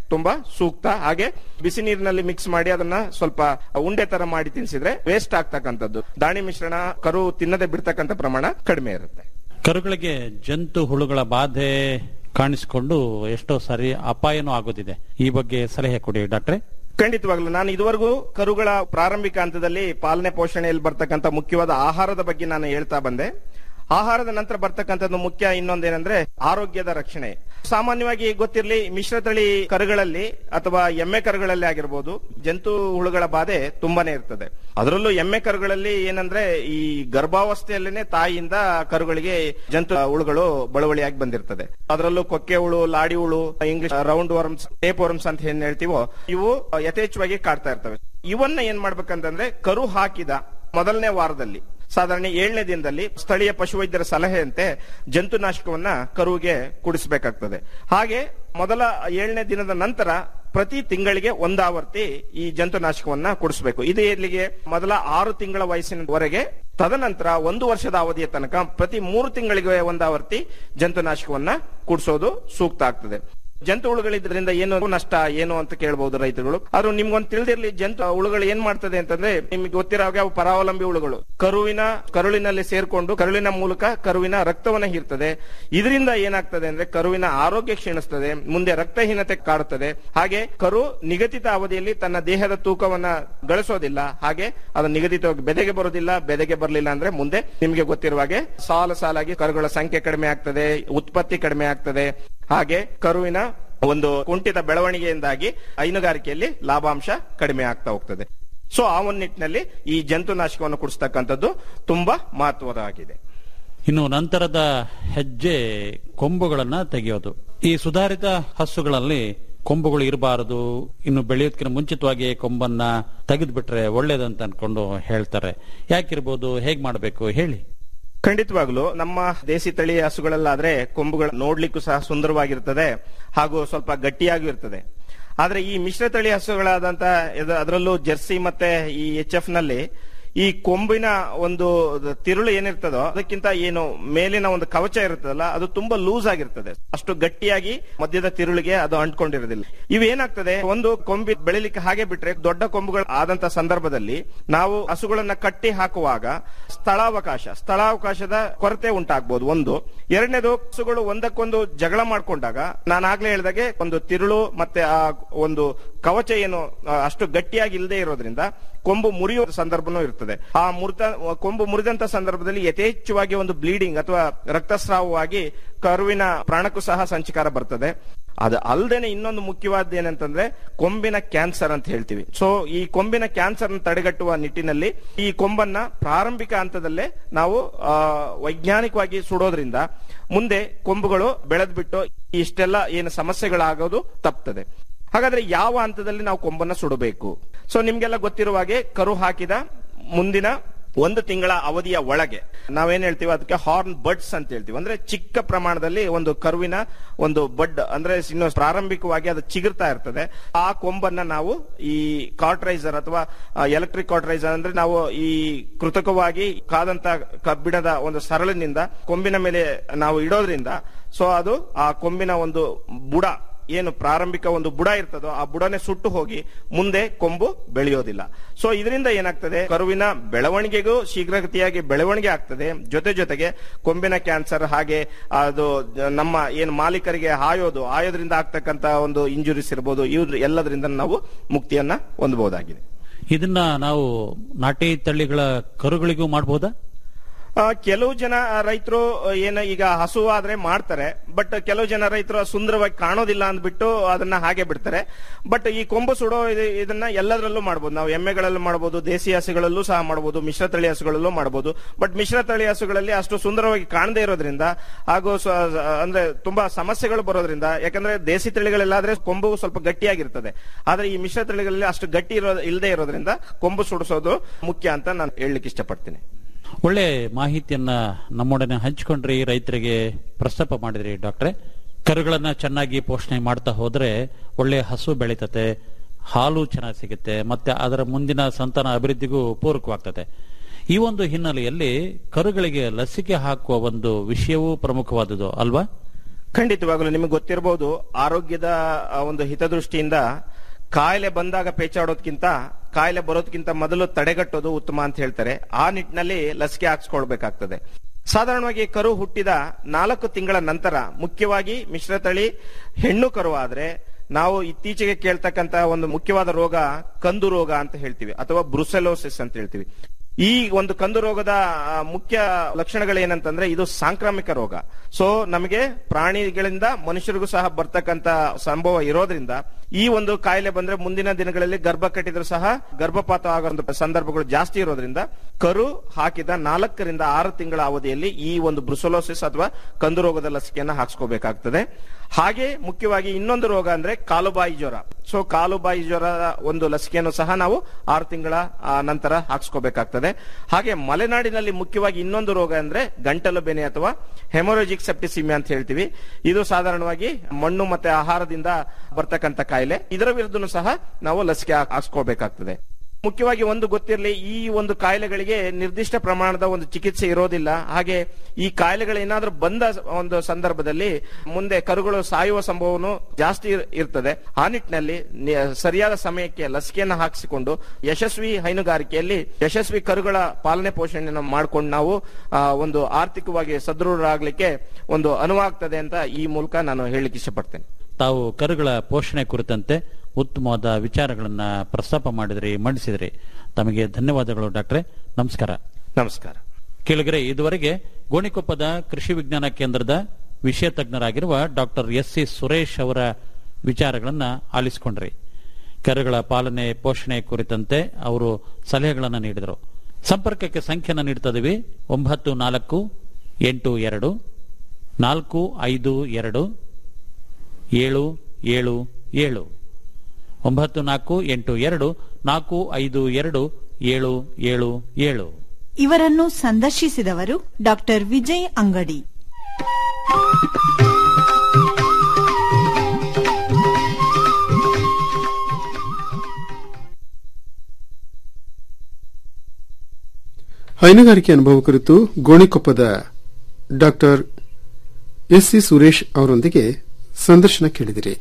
ತುಂಬಾ ಸೂಕ್ತ ಹಾಗೆ ಬಿಸಿ ನೀರಿನಲ್ಲಿ ಮಿಕ್ಸ್ ಮಾಡಿ ಅದನ್ನ ಸ್ವಲ್ಪ ಉಂಡೆ ತರ ಮಾಡಿ ತಿನ್ಸಿದ್ರೆ ವೇಸ್ಟ್ ಆಗ್ತಕ್ಕಂಥದ್ದು ದಾಣಿ ಮಿಶ್ರಣ ಕರು ತಿನ್ನದೆ ಬಿಡ್ತಕ್ಕಂಥ ಪ್ರಮಾಣ ಕಡಿಮೆ ಇರುತ್ತೆ ಕರುಗಳಿಗೆ ಜಂತು ಹುಳುಗಳ ಬಾಧೆ ಕಾಣಿಸಿಕೊಂಡು ಎಷ್ಟೋ ಸಾರಿ ಅಪಾಯನೂ ಆಗೋದಿದೆ ಈ ಬಗ್ಗೆ ಸಲಹೆ ಕೊಡಿ ಡಾಕ್ಟ್ರೆ ಖಂಡಿತವಾಗ್ಲು ನಾನು ಇದುವರೆಗೂ ಕರುಗಳ ಪ್ರಾರಂಭಿಕ ಹಂತದಲ್ಲಿ ಪಾಲನೆ ಪೋಷಣೆಯಲ್ಲಿ ಬರ್ತಕ್ಕಂಥ ಮುಖ್ಯವಾದ ಆಹಾರದ ಬಗ್ಗೆ ನಾನು ಹೇಳ್ತಾ ಬಂದೆ ಆಹಾರದ ನಂತರ ಬರ್ತಕ್ಕಂಥದ್ದು ಮುಖ್ಯ ಇನ್ನೊಂದೇನೆಂದ್ರೆ ಆರೋಗ್ಯದ ರಕ್ಷಣೆ ಸಾಮಾನ್ಯವಾಗಿ ಗೊತ್ತಿರಲಿ ಮಿಶ್ರತಳಿ ಕರುಗಳಲ್ಲಿ ಅಥವಾ ಎಮ್ಮೆ ಕರುಗಳಲ್ಲಿ ಆಗಿರ್ಬೋದು ಜಂತು ಹುಳುಗಳ ಬಾಧೆ ತುಂಬಾನೇ ಇರ್ತದೆ ಅದರಲ್ಲೂ ಎಮ್ಮೆ ಕರುಗಳಲ್ಲಿ ಏನಂದ್ರೆ ಈ ಗರ್ಭಾವಸ್ಥೆಯಲ್ಲೇನೆ ತಾಯಿಯಿಂದ ಕರುಗಳಿಗೆ ಜಂತು ಹುಳುಗಳು ಬಳುವಳಿಯಾಗಿ ಬಂದಿರ್ತದೆ ಅದರಲ್ಲೂ ಕೊಕ್ಕೆ ಹುಳು ಲಾಡಿ ಹುಳು English round worms tape worms ಅಂತ ಏನ್ ಹೇಳ್ತೀವೋ ಇವು ಯಥೇಚ್ಛವಾಗಿ ಕಾಡ್ತಾ ಇರ್ತವೆ ಇವನ್ನ ಏನ್ ಮಾಡ್ಬೇಕಂತಂದ್ರೆ ಕರು ಹಾಕಿದ ಮೊದಲನೇ ವಾರದಲ್ಲಿ ಸಾಧಾರಣ ಏಳನೇ ದಿನದಲ್ಲಿ ಸ್ಥಳೀಯ ಪಶುವೈದ್ಯರ ಸಲಹೆಯಂತೆ ಜಂತುನಾಶಕವನ್ನ ಕರುವಿಗೆ ಕುಡಿಸಬೇಕಾಗ್ತದೆ ಹಾಗೆ ಮೊದಲ ಏಳನೇ ದಿನದ ನಂತರ ಪ್ರತಿ ತಿಂಗಳಿಗೆ ಒಂದಾವರ್ತಿ ಈ ಜಂತುನಾಶಕವನ್ನ ಕುಡಿಸಬೇಕು ಇದು ಇಲ್ಲಿಗೆ ಮೊದಲ ಆರು ತಿಂಗಳ ವಯಸ್ಸಿನವರೆಗೆ ತದನಂತರ ಒಂದು ವರ್ಷದ ಅವಧಿಯ ತನಕ ಪ್ರತಿ ಮೂರು ತಿಂಗಳಿಗೆ ಒಂದಾವರ್ತಿ ಜಂತುನಾಶಕವನ್ನ ಕುಡಿಸೋದು ಸೂಕ್ತ ಆಗ್ತದೆ ಜಂತು ಹುಳುಗಳಿದ್ರಿಂದ ಏನು ನಷ್ಟ ಏನು ಅಂತ ಕೇಳಬಹುದು ರೈತರುಗಳು ಆದ್ರೂ ನಿಮ್ಗೊಂದು ತಿಳಿದಿರ್ಲಿ ಜಂತು ಹುಳುಗಳು ಏನ್ ಮಾಡ್ತದೆ ಅಂತಂದ್ರೆ ನಿಮ್ಗೆ ಗೊತ್ತಿರೋ ಹಾಗೆ ಅವು ಪರಾವಲಂಬಿ ಹುಳುಗಳು ಕರುವಿನ ಕರುಳಿನಲ್ಲಿ ಸೇರ್ಕೊಂಡು ಕರುಳಿನ ಮೂಲಕ ಕರುವಿನ ರಕ್ತವನ್ನ ಹೀರ್ತದೆ ಇದರಿಂದ ಏನಾಗ್ತದೆ ಅಂದ್ರೆ ಕರುವಿನ ಆರೋಗ್ಯ ಕ್ಷೀಣಿಸ್ತದೆ ಮುಂದೆ ರಕ್ತಹೀನತೆ ಕಾಡುತ್ತದೆ ಹಾಗೆ ಕರು ನಿಗದಿತ ಅವಧಿಯಲ್ಲಿ ತನ್ನ ದೇಹದ ತೂಕವನ್ನ ಗಳಿಸೋದಿಲ್ಲ ಹಾಗೆ ಅದು ನಿಗದಿತವಾಗಿ ಬೆದೆಗೆ ಬರೋದಿಲ್ಲ ಬೆದೆಗೆ ಬರಲಿಲ್ಲ ಅಂದ್ರೆ ಮುಂದೆ ನಿಮ್ಗೆ ಗೊತ್ತಿರುವ ಹಾಗೆ ಸಾಲು ಸಾಲಾಗಿ ಕರುಗಳ ಸಂಖ್ಯೆ ಕಡಿಮೆ ಆಗ್ತದೆ ಉತ್ಪತ್ತಿ ಕಡಿಮೆ ಆಗ್ತದೆ ಹಾಗೆ ಕರುವಿನ ಒಂದು ಕುಂಠಿತ ಬೆಳವಣಿಗೆಯಿಂದಾಗಿ ಹೈನುಗಾರಿಕೆಯಲ್ಲಿ ಲಾಭಾಂಶ ಕಡಿಮೆ ಆಗ್ತಾ ಹೋಗ್ತದೆ ಸೊ ಆ ಒಂದು ನಿಟ್ಟಿನಲ್ಲಿ ಈ ಜಂತುನಾಶಕವನ್ನು ಕುಡಿಸ್ತಕ್ಕಂಥದ್ದು ತುಂಬಾ ಮಹತ್ವದಾಗಿದೆ ಇನ್ನು ನಂತರದ ಹೆಜ್ಜೆ ಕೊಂಬುಗಳನ್ನ ತೆಗೆಯೋದು ಈ ಸುಧಾರಿತ ಹಸುಗಳಲ್ಲಿ ಕೊಂಬುಗಳು ಇರಬಾರದು ಇನ್ನು ಬೆಳೆಯೋದಕ್ಕಿಂತ ಮುಂಚಿತವಾಗಿ ಕೊಂಬನ್ನ ತೆಗೆದ್ಬಿಟ್ರೆ ಒಳ್ಳೇದಂತ ಅನ್ಕೊಂಡು ಹೇಳ್ತಾರೆ ಯಾಕಿರ್ಬೋದು ಹೇಗ್ ಮಾಡಬೇಕು ಹೇಳಿ ಖಂಡಿತವಾಗ್ಲು ನಮ್ಮ ದೇಸಿ ತಳಿ ಹಸುಗಳಲ್ಲಾದ್ರೆ ಕೊಂಬುಗಳು ನೋಡ್ಲಿಕ್ಕೂ ಸಹ ಸುಂದರವಾಗಿರ್ತದೆ ಹಾಗೂ ಸ್ವಲ್ಪ ಗಟ್ಟಿಯಾಗೂ ಇರ್ತದೆ ಆದ್ರೆ ಈ ಮಿಶ್ರ ತಳಿ ಹಸುಗಳಾದಂತ ಇದು- ಅದರಲ್ಲೂ ಜೆರ್ಸಿ ಮತ್ತೆ ಈ ಎಚ್ ಎಫ್ ನಲ್ಲಿ ಈ ಕೊಂಬಿನ ಒಂದು ತಿರುಳು ಏನಿರ್ತದೋ ಅದಕ್ಕಿಂತ ಏನು ಮೇಲಿನ ಒಂದು ಕವಚ ಇರ್ತದಲ್ಲ ಅದು ತುಂಬಾ ಲೂಸ್ ಆಗಿರ್ತದೆ ಅಷ್ಟು ಗಟ್ಟಿಯಾಗಿ ಮಧ್ಯದ ತಿರುಳಿಗೆ ಅದು ಅಂಟ್ಕೊಂಡಿರೋದಿಲ್ಲ ಇವೇನಾಗ್ತದೆ ಒಂದು ಕೊಂಬಿ ಬೆಳಿಲಿಕ್ಕೆ ಹಾಗೆ ಬಿಟ್ರೆ ದೊಡ್ಡ ಕೊಂಬುಗಳು ಆದಂತ ಸಂದರ್ಭದಲ್ಲಿ ನಾವು ಹಸುಗಳನ್ನ ಕಟ್ಟಿ ಹಾಕುವಾಗ ಸ್ಥಳಾವಕಾಶ ಸ್ಥಳಾವಕಾಶದ ಕೊರತೆ ಉಂಟಾಗ್ಬೋದು ಒಂದು ಎರಡನೇದು ಹಸುಗಳು ಒಂದಕ್ಕೊಂದು ಜಗಳ ಮಾಡ್ಕೊಂಡಾಗ ನಾನು ಆಗ್ಲೇ ಹೇಳಿದಾಗೆ ಒಂದು ತಿರುಳು ಮತ್ತೆ ಆ ಒಂದು ಕವಚ ಏನು ಆ, ಅಷ್ಟು ಗಟ್ಟಿಯಾಗಿ ಇಲ್ಲದೆ ಇರೋದ್ರಿಂದ ಕೊಂಬು ಮುರಿಯುವ ಸಂದರ್ಭನೂ ಇರ್ತದೆ ಆ ಮುರಿದ ಕೊಂಬು ಮುರಿದಂತ ಸಂದರ್ಭದಲ್ಲಿ ಯಥೇಚ್ಛವಾಗಿ ಒಂದು ಬ್ಲೀಡಿಂಗ್ ಅಥವಾ ರಕ್ತಸ್ರಾವವಾಗಿ ಕರುವಿನ ಪ್ರಾಣಕ್ಕೂ ಸಹ ಸಂಚಿಕಾರ ಬರ್ತದೆ ಅದು ಅಲ್ಲದೇನೆ ಇನ್ನೊಂದು ಮುಖ್ಯವಾದ ಏನಂತಂದ್ರೆ ಕೊಂಬಿನ ಕ್ಯಾನ್ಸರ್ ಅಂತ ಹೇಳ್ತೀವಿ ಸೊ ಈ ಕೊಂಬಿನ ಕ್ಯಾನ್ಸರ್ ತಡೆಗಟ್ಟುವ ನಿಟ್ಟಿನಲ್ಲಿ ಈ ಕೊಂಬನ್ನ ಪ್ರಾರಂಭಿಕ ಹಂತದಲ್ಲೇ ನಾವು ಆ, ವೈಜ್ಞಾನಿಕವಾಗಿ ಸುಡೋದ್ರಿಂದ ಮುಂದೆ ಕೊಂಬುಗಳು ಬೆಳೆದ್ಬಿಟ್ಟು ಇಷ್ಟೆಲ್ಲ ಏನು ಸಮಸ್ಯೆಗಳಾಗೋದು ತಪ್ತದೆ ಹಾಗಾದ್ರೆ ಯಾವ ಹಂತದಲ್ಲಿ ನಾವು ಕೊಂಬನ್ನ ಸುಡಬೇಕು ಸೊ ನಿಮ್ಗೆಲ್ಲ ಗೊತ್ತಿರುವ ಹಾಗೆ ಕರು ಹಾಕಿದ ಮುಂದಿನ ಒಂದು ತಿಂಗಳ ಅವಧಿಯ ಒಳಗೆ ನಾವೇನ್ ಹೇಳ್ತೀವಿ ಅದಕ್ಕೆ ಹಾರ್ನ್ ಬಡ್ಸ್ ಅಂತ ಹೇಳ್ತೀವಿ ಅಂದ್ರೆ ಚಿಕ್ಕ ಪ್ರಮಾಣದಲ್ಲಿ ಒಂದು ಕರುವಿನ ಒಂದು ಬಡ್ ಅಂದ್ರೆ ಇನ್ನು ಪ್ರಾರಂಭಿಕವಾಗಿ ಅದು ಚಿಗುರ್ತಾ ಇರ್ತದೆ ಆ ಕೊಂಬನ್ನ ನಾವು ಈ ಕಾರ್ಟ್ರೈಸರ್ ಅಥವಾ ಎಲೆಕ್ಟ್ರಿಕ್ ಕಾರ್ಟ್ರೈಸರ್ ಅಂದ್ರೆ ನಾವು ಈ ಕೃತಕವಾಗಿ ಕಾದಂತ ಕಬ್ಬಿಣದ ಒಂದು ಸರಳಿನಿಂದ ಕೊಂಬಿನ ಮೇಲೆ ನಾವು ಇಡೋದ್ರಿಂದ ಸೊ ಅದು ಆ ಕೊಂಬಿನ ಒಂದು ಬುಡ ಏನು ಪ್ರಾರಂಭಿಕ ಒಂದು ಬುಡ ಇರ್ತದೋ ಆ ಬುಡನೆ ಸುಟ್ಟು ಹೋಗಿ ಮುಂದೆ ಕೊಂಬು ಬೆಳೆಯೋದಿಲ್ಲ ಸೊ ಇದರಿಂದ ಏನಾಗ್ತದೆ ಕರುವಿನ ಬೆಳವಣಿಗೆಗೂ ಶೀಘ್ರಗತಿಯಾಗಿ ಬೆಳವಣಿಗೆ ಆಗ್ತದೆ ಜೊತೆ ಜೊತೆಗೆ ಕೊಂಬಿನ ಕ್ಯಾನ್ಸರ್ ಹಾಗೆ ಅದು ನಮ್ಮ ಏನು ಮಾಲೀಕರಿಗೆ ಹಾಯೋದು ಆಯೋದ್ರಿಂದ ಆಗ್ತಕ್ಕಂತ ಒಂದು ಇಂಜುರೀಸ್ ಇರ್ಬೋದು ಇವ್ರ ಎಲ್ಲದರಿಂದ ನಾವು ಮುಕ್ತಿಯನ್ನ ಹೊಂದಬಹುದಾಗಿದೆ ಇದನ್ನ ನಾವು ನಾಟಿ ತಳಿಗಳ ಕರುಗಳಿಗೂ ಮಾಡಬಹುದಾ ಆ, ಕೆಲವು ಜನ ರೈತರು ಏನು ಈಗ ಹಸು ಆದ್ರೆ ಮಾಡ್ತಾರೆ ಬಟ್ ಕೆಲವು ಜನ ರೈತರು ಸುಂದರವಾಗಿ ಕಾಣೋದಿಲ್ಲ ಅಂದ್ಬಿಟ್ಟು ಅದನ್ನ ಹಾಗೆ ಬಿಡ್ತಾರೆ ಬಟ್ ಈ ಕೊಂಬು ಸುಡೋ ಇದು- ಇದನ್ನ ಎಲ್ಲದರಲ್ಲೂ ಮಾಡಬಹುದು ನಾವು ಎಮ್ಮೆಗಳಲ್ಲೂ ಮಾಡಬಹುದು ದೇಸಿ ಹಸುಗಳಲ್ಲೂ ಸಹ ಮಾಡಬಹುದು ಮಿಶ್ರತಳಿ ಹಸುಗಳಲ್ಲೂ ಮಾಡಬಹುದು ಬಟ್ ಮಿಶ್ರತಳಿ ಹಸುಗಳಲ್ಲಿ ಅಷ್ಟು ಸುಂದರವಾಗಿ ಕಾಣದೇ ಇರೋದ್ರಿಂದ ಹಾಗೂ ಸ್ವ- ಅಂದ್ರೆ ತುಂಬಾ ಸಮಸ್ಯೆಗಳು ಬರೋದ್ರಿಂದ ಯಾಕಂದ್ರೆ ದೇಸಿ ತಳಿಗಳೆಲ್ಲಾದ್ರೆ ಕೊಂಬು ಸ್ವಲ್ಪ ಗಟ್ಟಿಯಾಗಿರ್ತದೆ ಆದ್ರೆ ಈ ಮಿಶ್ರ ತಳಿಗಳಲ್ಲಿ ಅಷ್ಟು ಗಟ್ಟಿ ಇರೋ ಇಲ್ಲದೆ ಇರೋದ್ರಿಂದ ಕೊಂಬು ಸುಡಿಸೋದು ಮುಖ್ಯ ಅಂತ ನಾನು ಹೇಳಲಿಕ್ಕೆ ಇಷ್ಟಪಡ್ತೀನಿ ಒಳ್ಳೆ ಮಾಹಿತಿಯನ್ನ ನಮ್ಮೊಡನೆ ಹಂಚಿಕೊಂಡ್ರಿ ರೈತರಿಗೆ ಪ್ರಸ್ತಾಪ ಮಾಡಿದ್ರಿ ಡಾಕ್ಟ್ರೆ ಕರುಗಳನ್ನ ಚೆನ್ನಾಗಿ ಪೋಷಣೆ ಮಾಡ್ತಾ ಹೋದ್ರೆ ಒಳ್ಳೆ ಹಸು ಬೆಳೀತತೆ ಹಾಲು ಚೆನ್ನಾಗಿ ಸಿಗುತ್ತೆ ಮತ್ತೆ ಅದರ ಮುಂದಿನ ಸಂತಾನ ಅಭಿವೃದ್ಧಿಗೂ ಪೂರಕವಾಗ್ತದೆ ಈ ಒಂದು ಹಿನ್ನೆಲೆಯಲ್ಲಿ ಕರುಗಳಿಗೆ ಲಸಿಕೆ ಹಾಕುವ ಒಂದು ವಿಷಯವೂ ಪ್ರಮುಖವಾದುದು ಅಲ್ವಾ ಖಂಡಿತವಾಗಲೂ ನಿಮಗೆ ಗೊತ್ತಿರಬಹುದು ಆರೋಗ್ಯದ ಆ, ಒಂದು ಹಿತದೃಷ್ಟಿಯಿಂದ ಕಾಯಿಲೆ ಬಂದಾಗ ಪೇಚಾಡೋದ್ಕಿಂತ ಕಾಯಿಲೆ ಬರೋದಕ್ಕಿಂತ ಮೊದಲು ತಡೆಗಟ್ಟೋದು ಉತ್ತಮ ಅಂತ ಹೇಳ್ತಾರೆ ಆ ನಿಟ್ಟಿನಲ್ಲಿ ಲಸಿಕೆ ಹಾಕ್ಸ್ಕೊಳ್ಬೇಕಾಗ್ತದೆ ಸಾಧಾರಣವಾಗಿ ಕರು ಹುಟ್ಟಿದ ನಾಲ್ಕು ತಿಂಗಳ ನಂತರ ಮುಖ್ಯವಾಗಿ ಮಿಶ್ರತಳಿ ಹೆಣ್ಣು ಕರು ಆದ್ರೆ ನಾವು ಇತ್ತೀಚೆಗೆ ಕೇಳ್ತಕ್ಕಂತ ಒಂದು ಮುಖ್ಯವಾದ ರೋಗ ಕಂದು ರೋಗ ಅಂತ ಹೇಳ್ತೀವಿ ಅಥವಾ ಬ್ರುಸೆಲೋಸಿಸ್ ಅಂತ ಹೇಳ್ತೀವಿ ಈ ಒಂದು ಕಂದು ರೋಗದ ಆ, ಮುಖ್ಯ ಲಕ್ಷಣಗಳೇನಂತಂದ್ರೆ ಇದು ಸಾಂಕ್ರಾಮಿಕ ರೋಗ ಸೊ ನಮಗೆ ಪ್ರಾಣಿಗಳಿಂದ ಮನುಷ್ಯರಿಗೂ ಸಹ ಬರ್ತಕ್ಕಂತ ಸಂಭವ ಇರೋದ್ರಿಂದ ಈ ಒಂದು ಕಾಯಿಲೆ ಬಂದ್ರೆ ಮುಂದಿನ ದಿನಗಳಲ್ಲಿ ಗರ್ಭ ಕಟ್ಟಿದ್ರು ಸಹ ಗರ್ಭಪಾತ ಆಗುವಂತ ಸಂದರ್ಭಗಳು ಜಾಸ್ತಿ ಇರೋದ್ರಿಂದ ಕರು ಹಾಕಿದ ನಾಲ್ಕರಿಂದ ಆರು ತಿಂಗಳ ಅವಧಿಯಲ್ಲಿ ಈ ಒಂದು ಬ್ರುಸೊಲೋಸಿಸ್ ಅಥವಾ ಕಂದು ರೋಗದ ಲಸಿಕೆಯನ್ನ ಹಾಕ್ಸ್ಕೋಬೇಕಾಗ್ತದೆ ಹಾಗೆ ಮುಖ್ಯವಾಗಿ ಇನ್ನೊಂದು ರೋಗ ಅಂದ್ರೆ ಕಾಲುಬಾಯಿ ಜ್ವರ ಸೊ ಕಾಲುಬಾಯಿ ಜ್ವರದ ಒಂದು ಲಸಿಕೆಯನ್ನು ಸಹ ನಾವು ಆರು ತಿಂಗಳ ಆ, ನಂತರ ಹಾಕ್ಸ್ಕೋಬೇಕಾಗ್ತದೆ ಹಾಗೆ ಮಲೆನಾಡಿನಲ್ಲಿ ಮುಖ್ಯವಾಗಿ ಇನ್ನೊಂದು ರೋಗ ಅಂದ್ರೆ ಗಂಟಲು ಬೆನೆ ಅಥವಾ ಹೆಮೊರಜಿಕ್ ಸೆಪ್ಟಿಸಿಮಿಯಾ ಅಂತ ಹೇಳ್ತೀವಿ ಇದು ಸಾಧಾರಣವಾಗಿ ಮಣ್ಣು ಮತ್ತೆ ಆಹಾರದಿಂದ ಬರ್ತಕ್ಕಂಥ ಕಾಯಿಲೆ ಇದರ ವಿರುದ್ಧನೂ ಸಹ ನಾವು ಲಸಿಕೆ ಹಾಕ್- ಹಾಕ್ಸ್ಕೋಬೇಕಾಗ್ತದೆ ಮುಖ್ಯವಾಗಿ ಒಂದು ಗೊತ್ತಿರಲಿ ಈ ಒಂದು ಕಾಯಿಲೆಗಳಿಗೆ ನಿರ್ದಿಷ್ಟ ಪ್ರಮಾಣದ ಒಂದು ಚಿಕಿತ್ಸೆ ಇರೋದಿಲ್ಲ ಹಾಗೆ ಈ ಕಾಯಿಲೆಗಳೇನಾದ್ರೂ ಬಂದ ಒಂದು ಸಂದರ್ಭದಲ್ಲಿ ಮುಂದೆ ಕರುಗಳು ಸಾಯುವ ಸಂಭವನೂ ಜಾಸ್ತಿ ಇರ್- ಇರ್ತದೆ ಆ ನಿಟ್ಟಿನಲ್ಲಿ ನಿ- ಸರಿಯಾದ ಸಮಯಕ್ಕೆ ಲಸಿಕೆಯನ್ನು ಹಾಕಿಸಿಕೊಂಡು ಯಶಸ್ವಿ ಹೈನುಗಾರಿಕೆಯಲ್ಲಿ ಯಶಸ್ವಿ ಕರುಗಳ ಪಾಲನೆ ಪೋಷಣೆಯನ್ನು ಮಾಡ್ಕೊಂಡು ನಾವು ಆ, ಒಂದು ಆರ್ಥಿಕವಾಗಿ ಸದೃಢರಾಗ್ಲಿಕ್ಕೆ ಒಂದು ಅನುವಾಗ್ತದೆ ಅಂತ ಈ ಮೂಲಕ ನಾನು ಹೇಳಲಿಕ್ಕೆ ಇಷ್ಟಪಡ್ತೇನೆ ತಾವು ಕರುಗಳ ಪೋಷಣೆ ಕುರಿತಂತೆ ಉತ್ತಮವಾದ ವಿಚಾರಗಳನ್ನ ಪ್ರಸ್ತಾಪ ಮಾಡಿದ್ರಿ ಮಂಡಿಸಿದ್ರಿ ತಮಗೆ ಧನ್ಯವಾದಗಳು ಡಾಕ್ಟ್ರೆ ನಮಸ್ಕಾರ ನಮಸ್ಕಾರ ಕೇಳಿದರೆ ಇದುವರೆಗೆ ಗೋಣಿಕೊಪ್ಪದ ಕೃಷಿ ವಿಜ್ಞಾನ ಕೇಂದ್ರದ ವಿಷಯ ತಜ್ಞರಾಗಿರುವ ಡಾಕ್ಟರ್ ಎಸ್ ಸಿ ಸುರೇಶ್ ಅವರ ವಿಚಾರಗಳನ್ನ ಆಲಿಸಿಕೊಂಡ್ರಿ ಕರುಗಳ ಪಾಲನೆ ಪೋಷಣೆ ಕುರಿತಂತೆ ಅವರು ಸಲಹೆಗಳನ್ನು ನೀಡಿದರು ಸಂಪರ್ಕಕ್ಕೆ ಸಂಖ್ಯೆಯನ್ನು ನೀಡ್ತಾ ಇದೀವಿ ಒಂಬತ್ತು ನಾಲ್ಕು ಎಂಟು ಎರಡು ನಾಲ್ಕು ಐದು ಎರಡು ಏಳು ಏಳು ಏಳು ಒಂಬತ್ತು ನಾಲ್ಕು ಎಂಟು ಎರಡು ನಾಲ್ಕು ಐದು ಎರಡು ಏಳು ಏಳು ಏಳು ಇವರನ್ನು ಸಂದರ್ಶಿಸಿದವರು ಡಾಕ್ಟರ್ ವಿಜಯ್ ಅಂಗಡಿ ಹೈನುಗಾರಿಕೆ ಅನುಭವ ಕುರಿತು ಗೋಣಿಕೊಪ್ಪದ ಡಾಕ್ಟರ್ ಎಸ್ ಸಿ ಸುರೇಶ್ ಅವರೊಂದಿಗೆ ಸಂದರ್ಶನ ಕೇಳಿದಿರಿ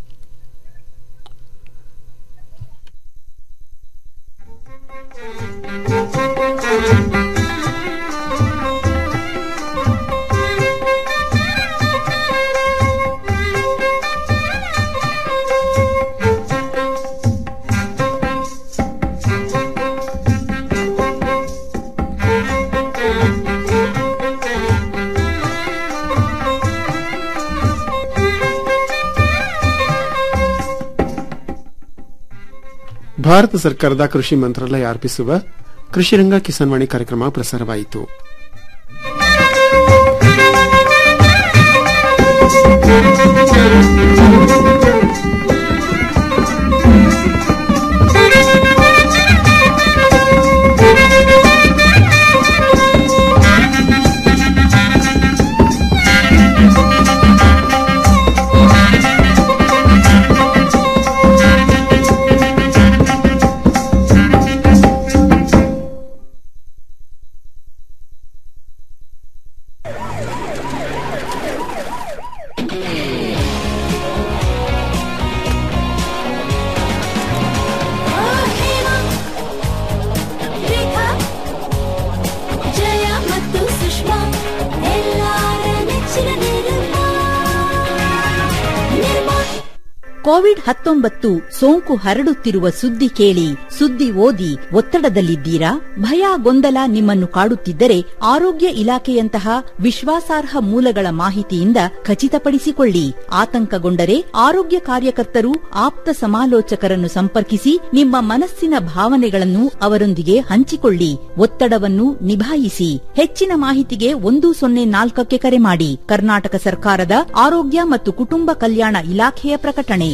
ಭಾರತ ಸರ್ಕಾರದ ಕೃಷಿ ಮಂತ್ರಾಲಯ ಅರ್ಪಿಸುವ ಕೃಷಿರಂಗ ಕಿಸಾನ್ವಾಣಿ ಕಾರ್ಯಕ್ರಮ ಪ್ರಸಾರವಾಯಿತು ಹೇಮಾ ರೇಖಾ ಜಯ ಮತ್ತು ಸುಷ್ಮಾ ಎಲ್ಲಾರ ನೆಚ್ಚಿನ ನಿರ್ಮಾ ನಿರ್ಮಾ ಕೋವಿಡ್ ಹತ್ತೊಂಬತ್ತು ಸೋಂಕು ಹರಡುತ್ತಿರುವ ಸುದ್ದಿ ಕೇಳಿ ಸುದ್ದಿ ಓದಿ ಒತ್ತಡದಲ್ಲಿದ್ದೀರಾ ಭಯ ಗೊಂದಲ ನಿಮ್ಮನ್ನು ಕಾಡುತ್ತಿದ್ದರೆ ಆರೋಗ್ಯ ಇಲಾಖೆಯಂತಹ ವಿಶ್ವಾಸಾರ್ಹ ಮೂಲಗಳ ಮಾಹಿತಿಯಿಂದ ಖಚಿತಪಡಿಸಿಕೊಳ್ಳಿ ಆತಂಕಗೊಂಡರೆ ಆರೋಗ್ಯ ಕಾರ್ಯಕರ್ತರು ಆಪ್ತ ಸಮಾಲೋಚಕರನ್ನು ಸಂಪರ್ಕಿಸಿ ನಿಮ್ಮ ಮನಸ್ಸಿನ ಭಾವನೆಗಳನ್ನು ಅವರೊಂದಿಗೆ ಹಂಚಿಕೊಳ್ಳಿ ಒತ್ತಡವನ್ನು ನಿಭಾಯಿಸಿ ಹೆಚ್ಚಿನ ಮಾಹಿತಿಗೆ ಒಂದು ಸೊನ್ನೆ ನಾಲ್ಕಕ್ಕೆ ಕರೆ ಮಾಡಿ ಕರ್ನಾಟಕ ಸರ್ಕಾರದ ಆರೋಗ್ಯ ಮತ್ತು ಕುಟುಂಬ ಕಲ್ಯಾಣ ಇಲಾಖೆಯ ಪ್ರಕಟಣೆ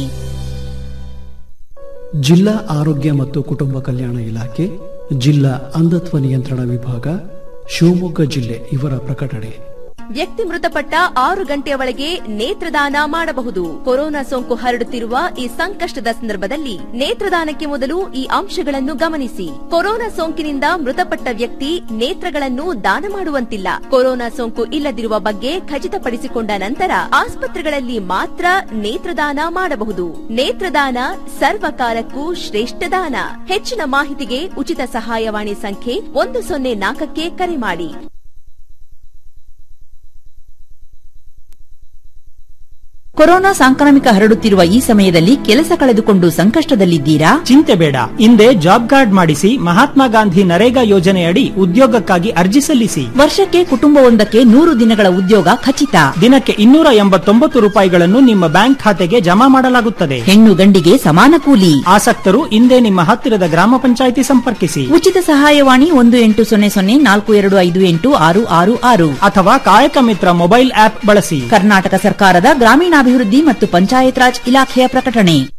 ಜಿಲ್ಲಾ ಆರೋಗ್ಯ ಮತ್ತು ಕುಟುಂಬ ಕಲ್ಯಾಣ ಇಲಾಖೆ ಜಿಲ್ಲಾ ಅಂಧತ್ವ ನಿಯಂತ್ರಣ ವಿಭಾಗ ಶಿವಮೊಗ್ಗ ಜಿಲ್ಲೆ ಇವರ ಪ್ರಕಟಣೆ ವ್ಯಕ್ತಿ ಮೃತಪಟ್ಟ ಆರು ಗಂಟೆಯ ಒಳಗೆ ನೇತ್ರದಾನ ಮಾಡಬಹುದು ಕೊರೋನಾ ಸೋಂಕು ಹರಡುತ್ತಿರುವ ಈ ಸಂಕಷ್ಟದ ಸಂದರ್ಭದಲ್ಲಿ ನೇತ್ರದಾನಕ್ಕೆ ಮೊದಲು ಈ ಅಂಶಗಳನ್ನು ಗಮನಿಸಿ ಕೊರೋನಾ ಸೋಂಕಿನಿಂದ ಮೃತಪಟ್ಟ ವ್ಯಕ್ತಿ ನೇತ್ರಗಳನ್ನು ದಾನ ಮಾಡುವಂತಿಲ್ಲ ಕೊರೋನಾ ಸೋಂಕು ಇಲ್ಲದಿರುವ ಬಗ್ಗೆ ಖಚಿತಪಡಿಸಿಕೊಂಡ ನಂತರ ಆಸ್ಪತ್ರೆಗಳಲ್ಲಿ ಮಾತ್ರ ನೇತ್ರದಾನ ಮಾಡಬಹುದು ನೇತ್ರದಾನ ಸರ್ವಕಾಲಕ್ಕೂ ಶ್ರೇಷ್ಠ ದಾನ ಹೆಚ್ಚಿನ ಮಾಹಿತಿಗೆ ಉಚಿತ ಸಹಾಯವಾಣಿ ಸಂಖ್ಯೆ ಒಂದು ಸೊನ್ನೆ ನಾಲ್ಕಕ್ಕೆ ಕರೆ ಮಾಡಿ ಕೊರೋನಾ ಸಾಂಕ್ರಾಮಿಕ ಹರಡುತ್ತಿರುವ ಈ ಸಮಯದಲ್ಲಿ ಕೆಲಸ ಕಳೆದುಕೊಂಡು ಸಂಕಷ್ಟದಲ್ಲಿದ್ದೀರಾ ಚಿಂತೆ ಬೇಡ ಹಿಂದೆ ಜಾಬ್ ಕಾರ್ಡ್ ಮಾಡಿಸಿ ಮಹಾತ್ಮ ಗಾಂಧಿ ನರೇಗಾ ಯೋಜನೆಯಡಿ ಉದ್ಯೋಗಕ್ಕಾಗಿ ಅರ್ಜಿ ಸಲ್ಲಿಸಿ ವರ್ಷಕ್ಕೆ ಕುಟುಂಬವೊಂದಕ್ಕೆ ನೂರು ದಿನಗಳ ಉದ್ಯೋಗ ಖಚಿತ ದಿನಕ್ಕೆ ಇನ್ನೂರ ಎಂಬತ್ತೊಂಬತ್ತು ರೂಪಾಯಿಗಳನ್ನು ನಿಮ್ಮ ಬ್ಯಾಂಕ್ ಖಾತೆಗೆ ಜಮಾ ಮಾಡಲಾಗುತ್ತದೆ ಹೆಣ್ಣು ಗಂಡಿಗೆ ಸಮಾನ ಕೂಲಿ ಆಸಕ್ತರು ಹಿಂದೆ ನಿಮ್ಮ ಹತ್ತಿರದ ಗ್ರಾಮ ಪಂಚಾಯಿತಿ ಸಂಪರ್ಕಿಸಿ ಉಚಿತ ಸಹಾಯವಾಣಿ ಒಂದು ಎಂಟು ಸೊನ್ನೆ ಸೊನ್ನೆ ನಾಲ್ಕು ಎರಡು ಐದು ಎಂಟು ಆರು ಆರು ಆರು ಅಥವಾ ಕಾಯಕ ಮಿತ್ರ ಮೊಬೈಲ್ ಆಪ್ ಬಳಸಿ ಕರ್ನಾಟಕ ಸರ್ಕಾರದ ಗ್ರಾಮೀಣಾಭಿವೃದ್ಧಿ ಮತ್ತು ಪಂಚಾಯತ್ ರಾಜ್ ಇಲಾಖೆಯ ಪ್ರಕಟಣೆ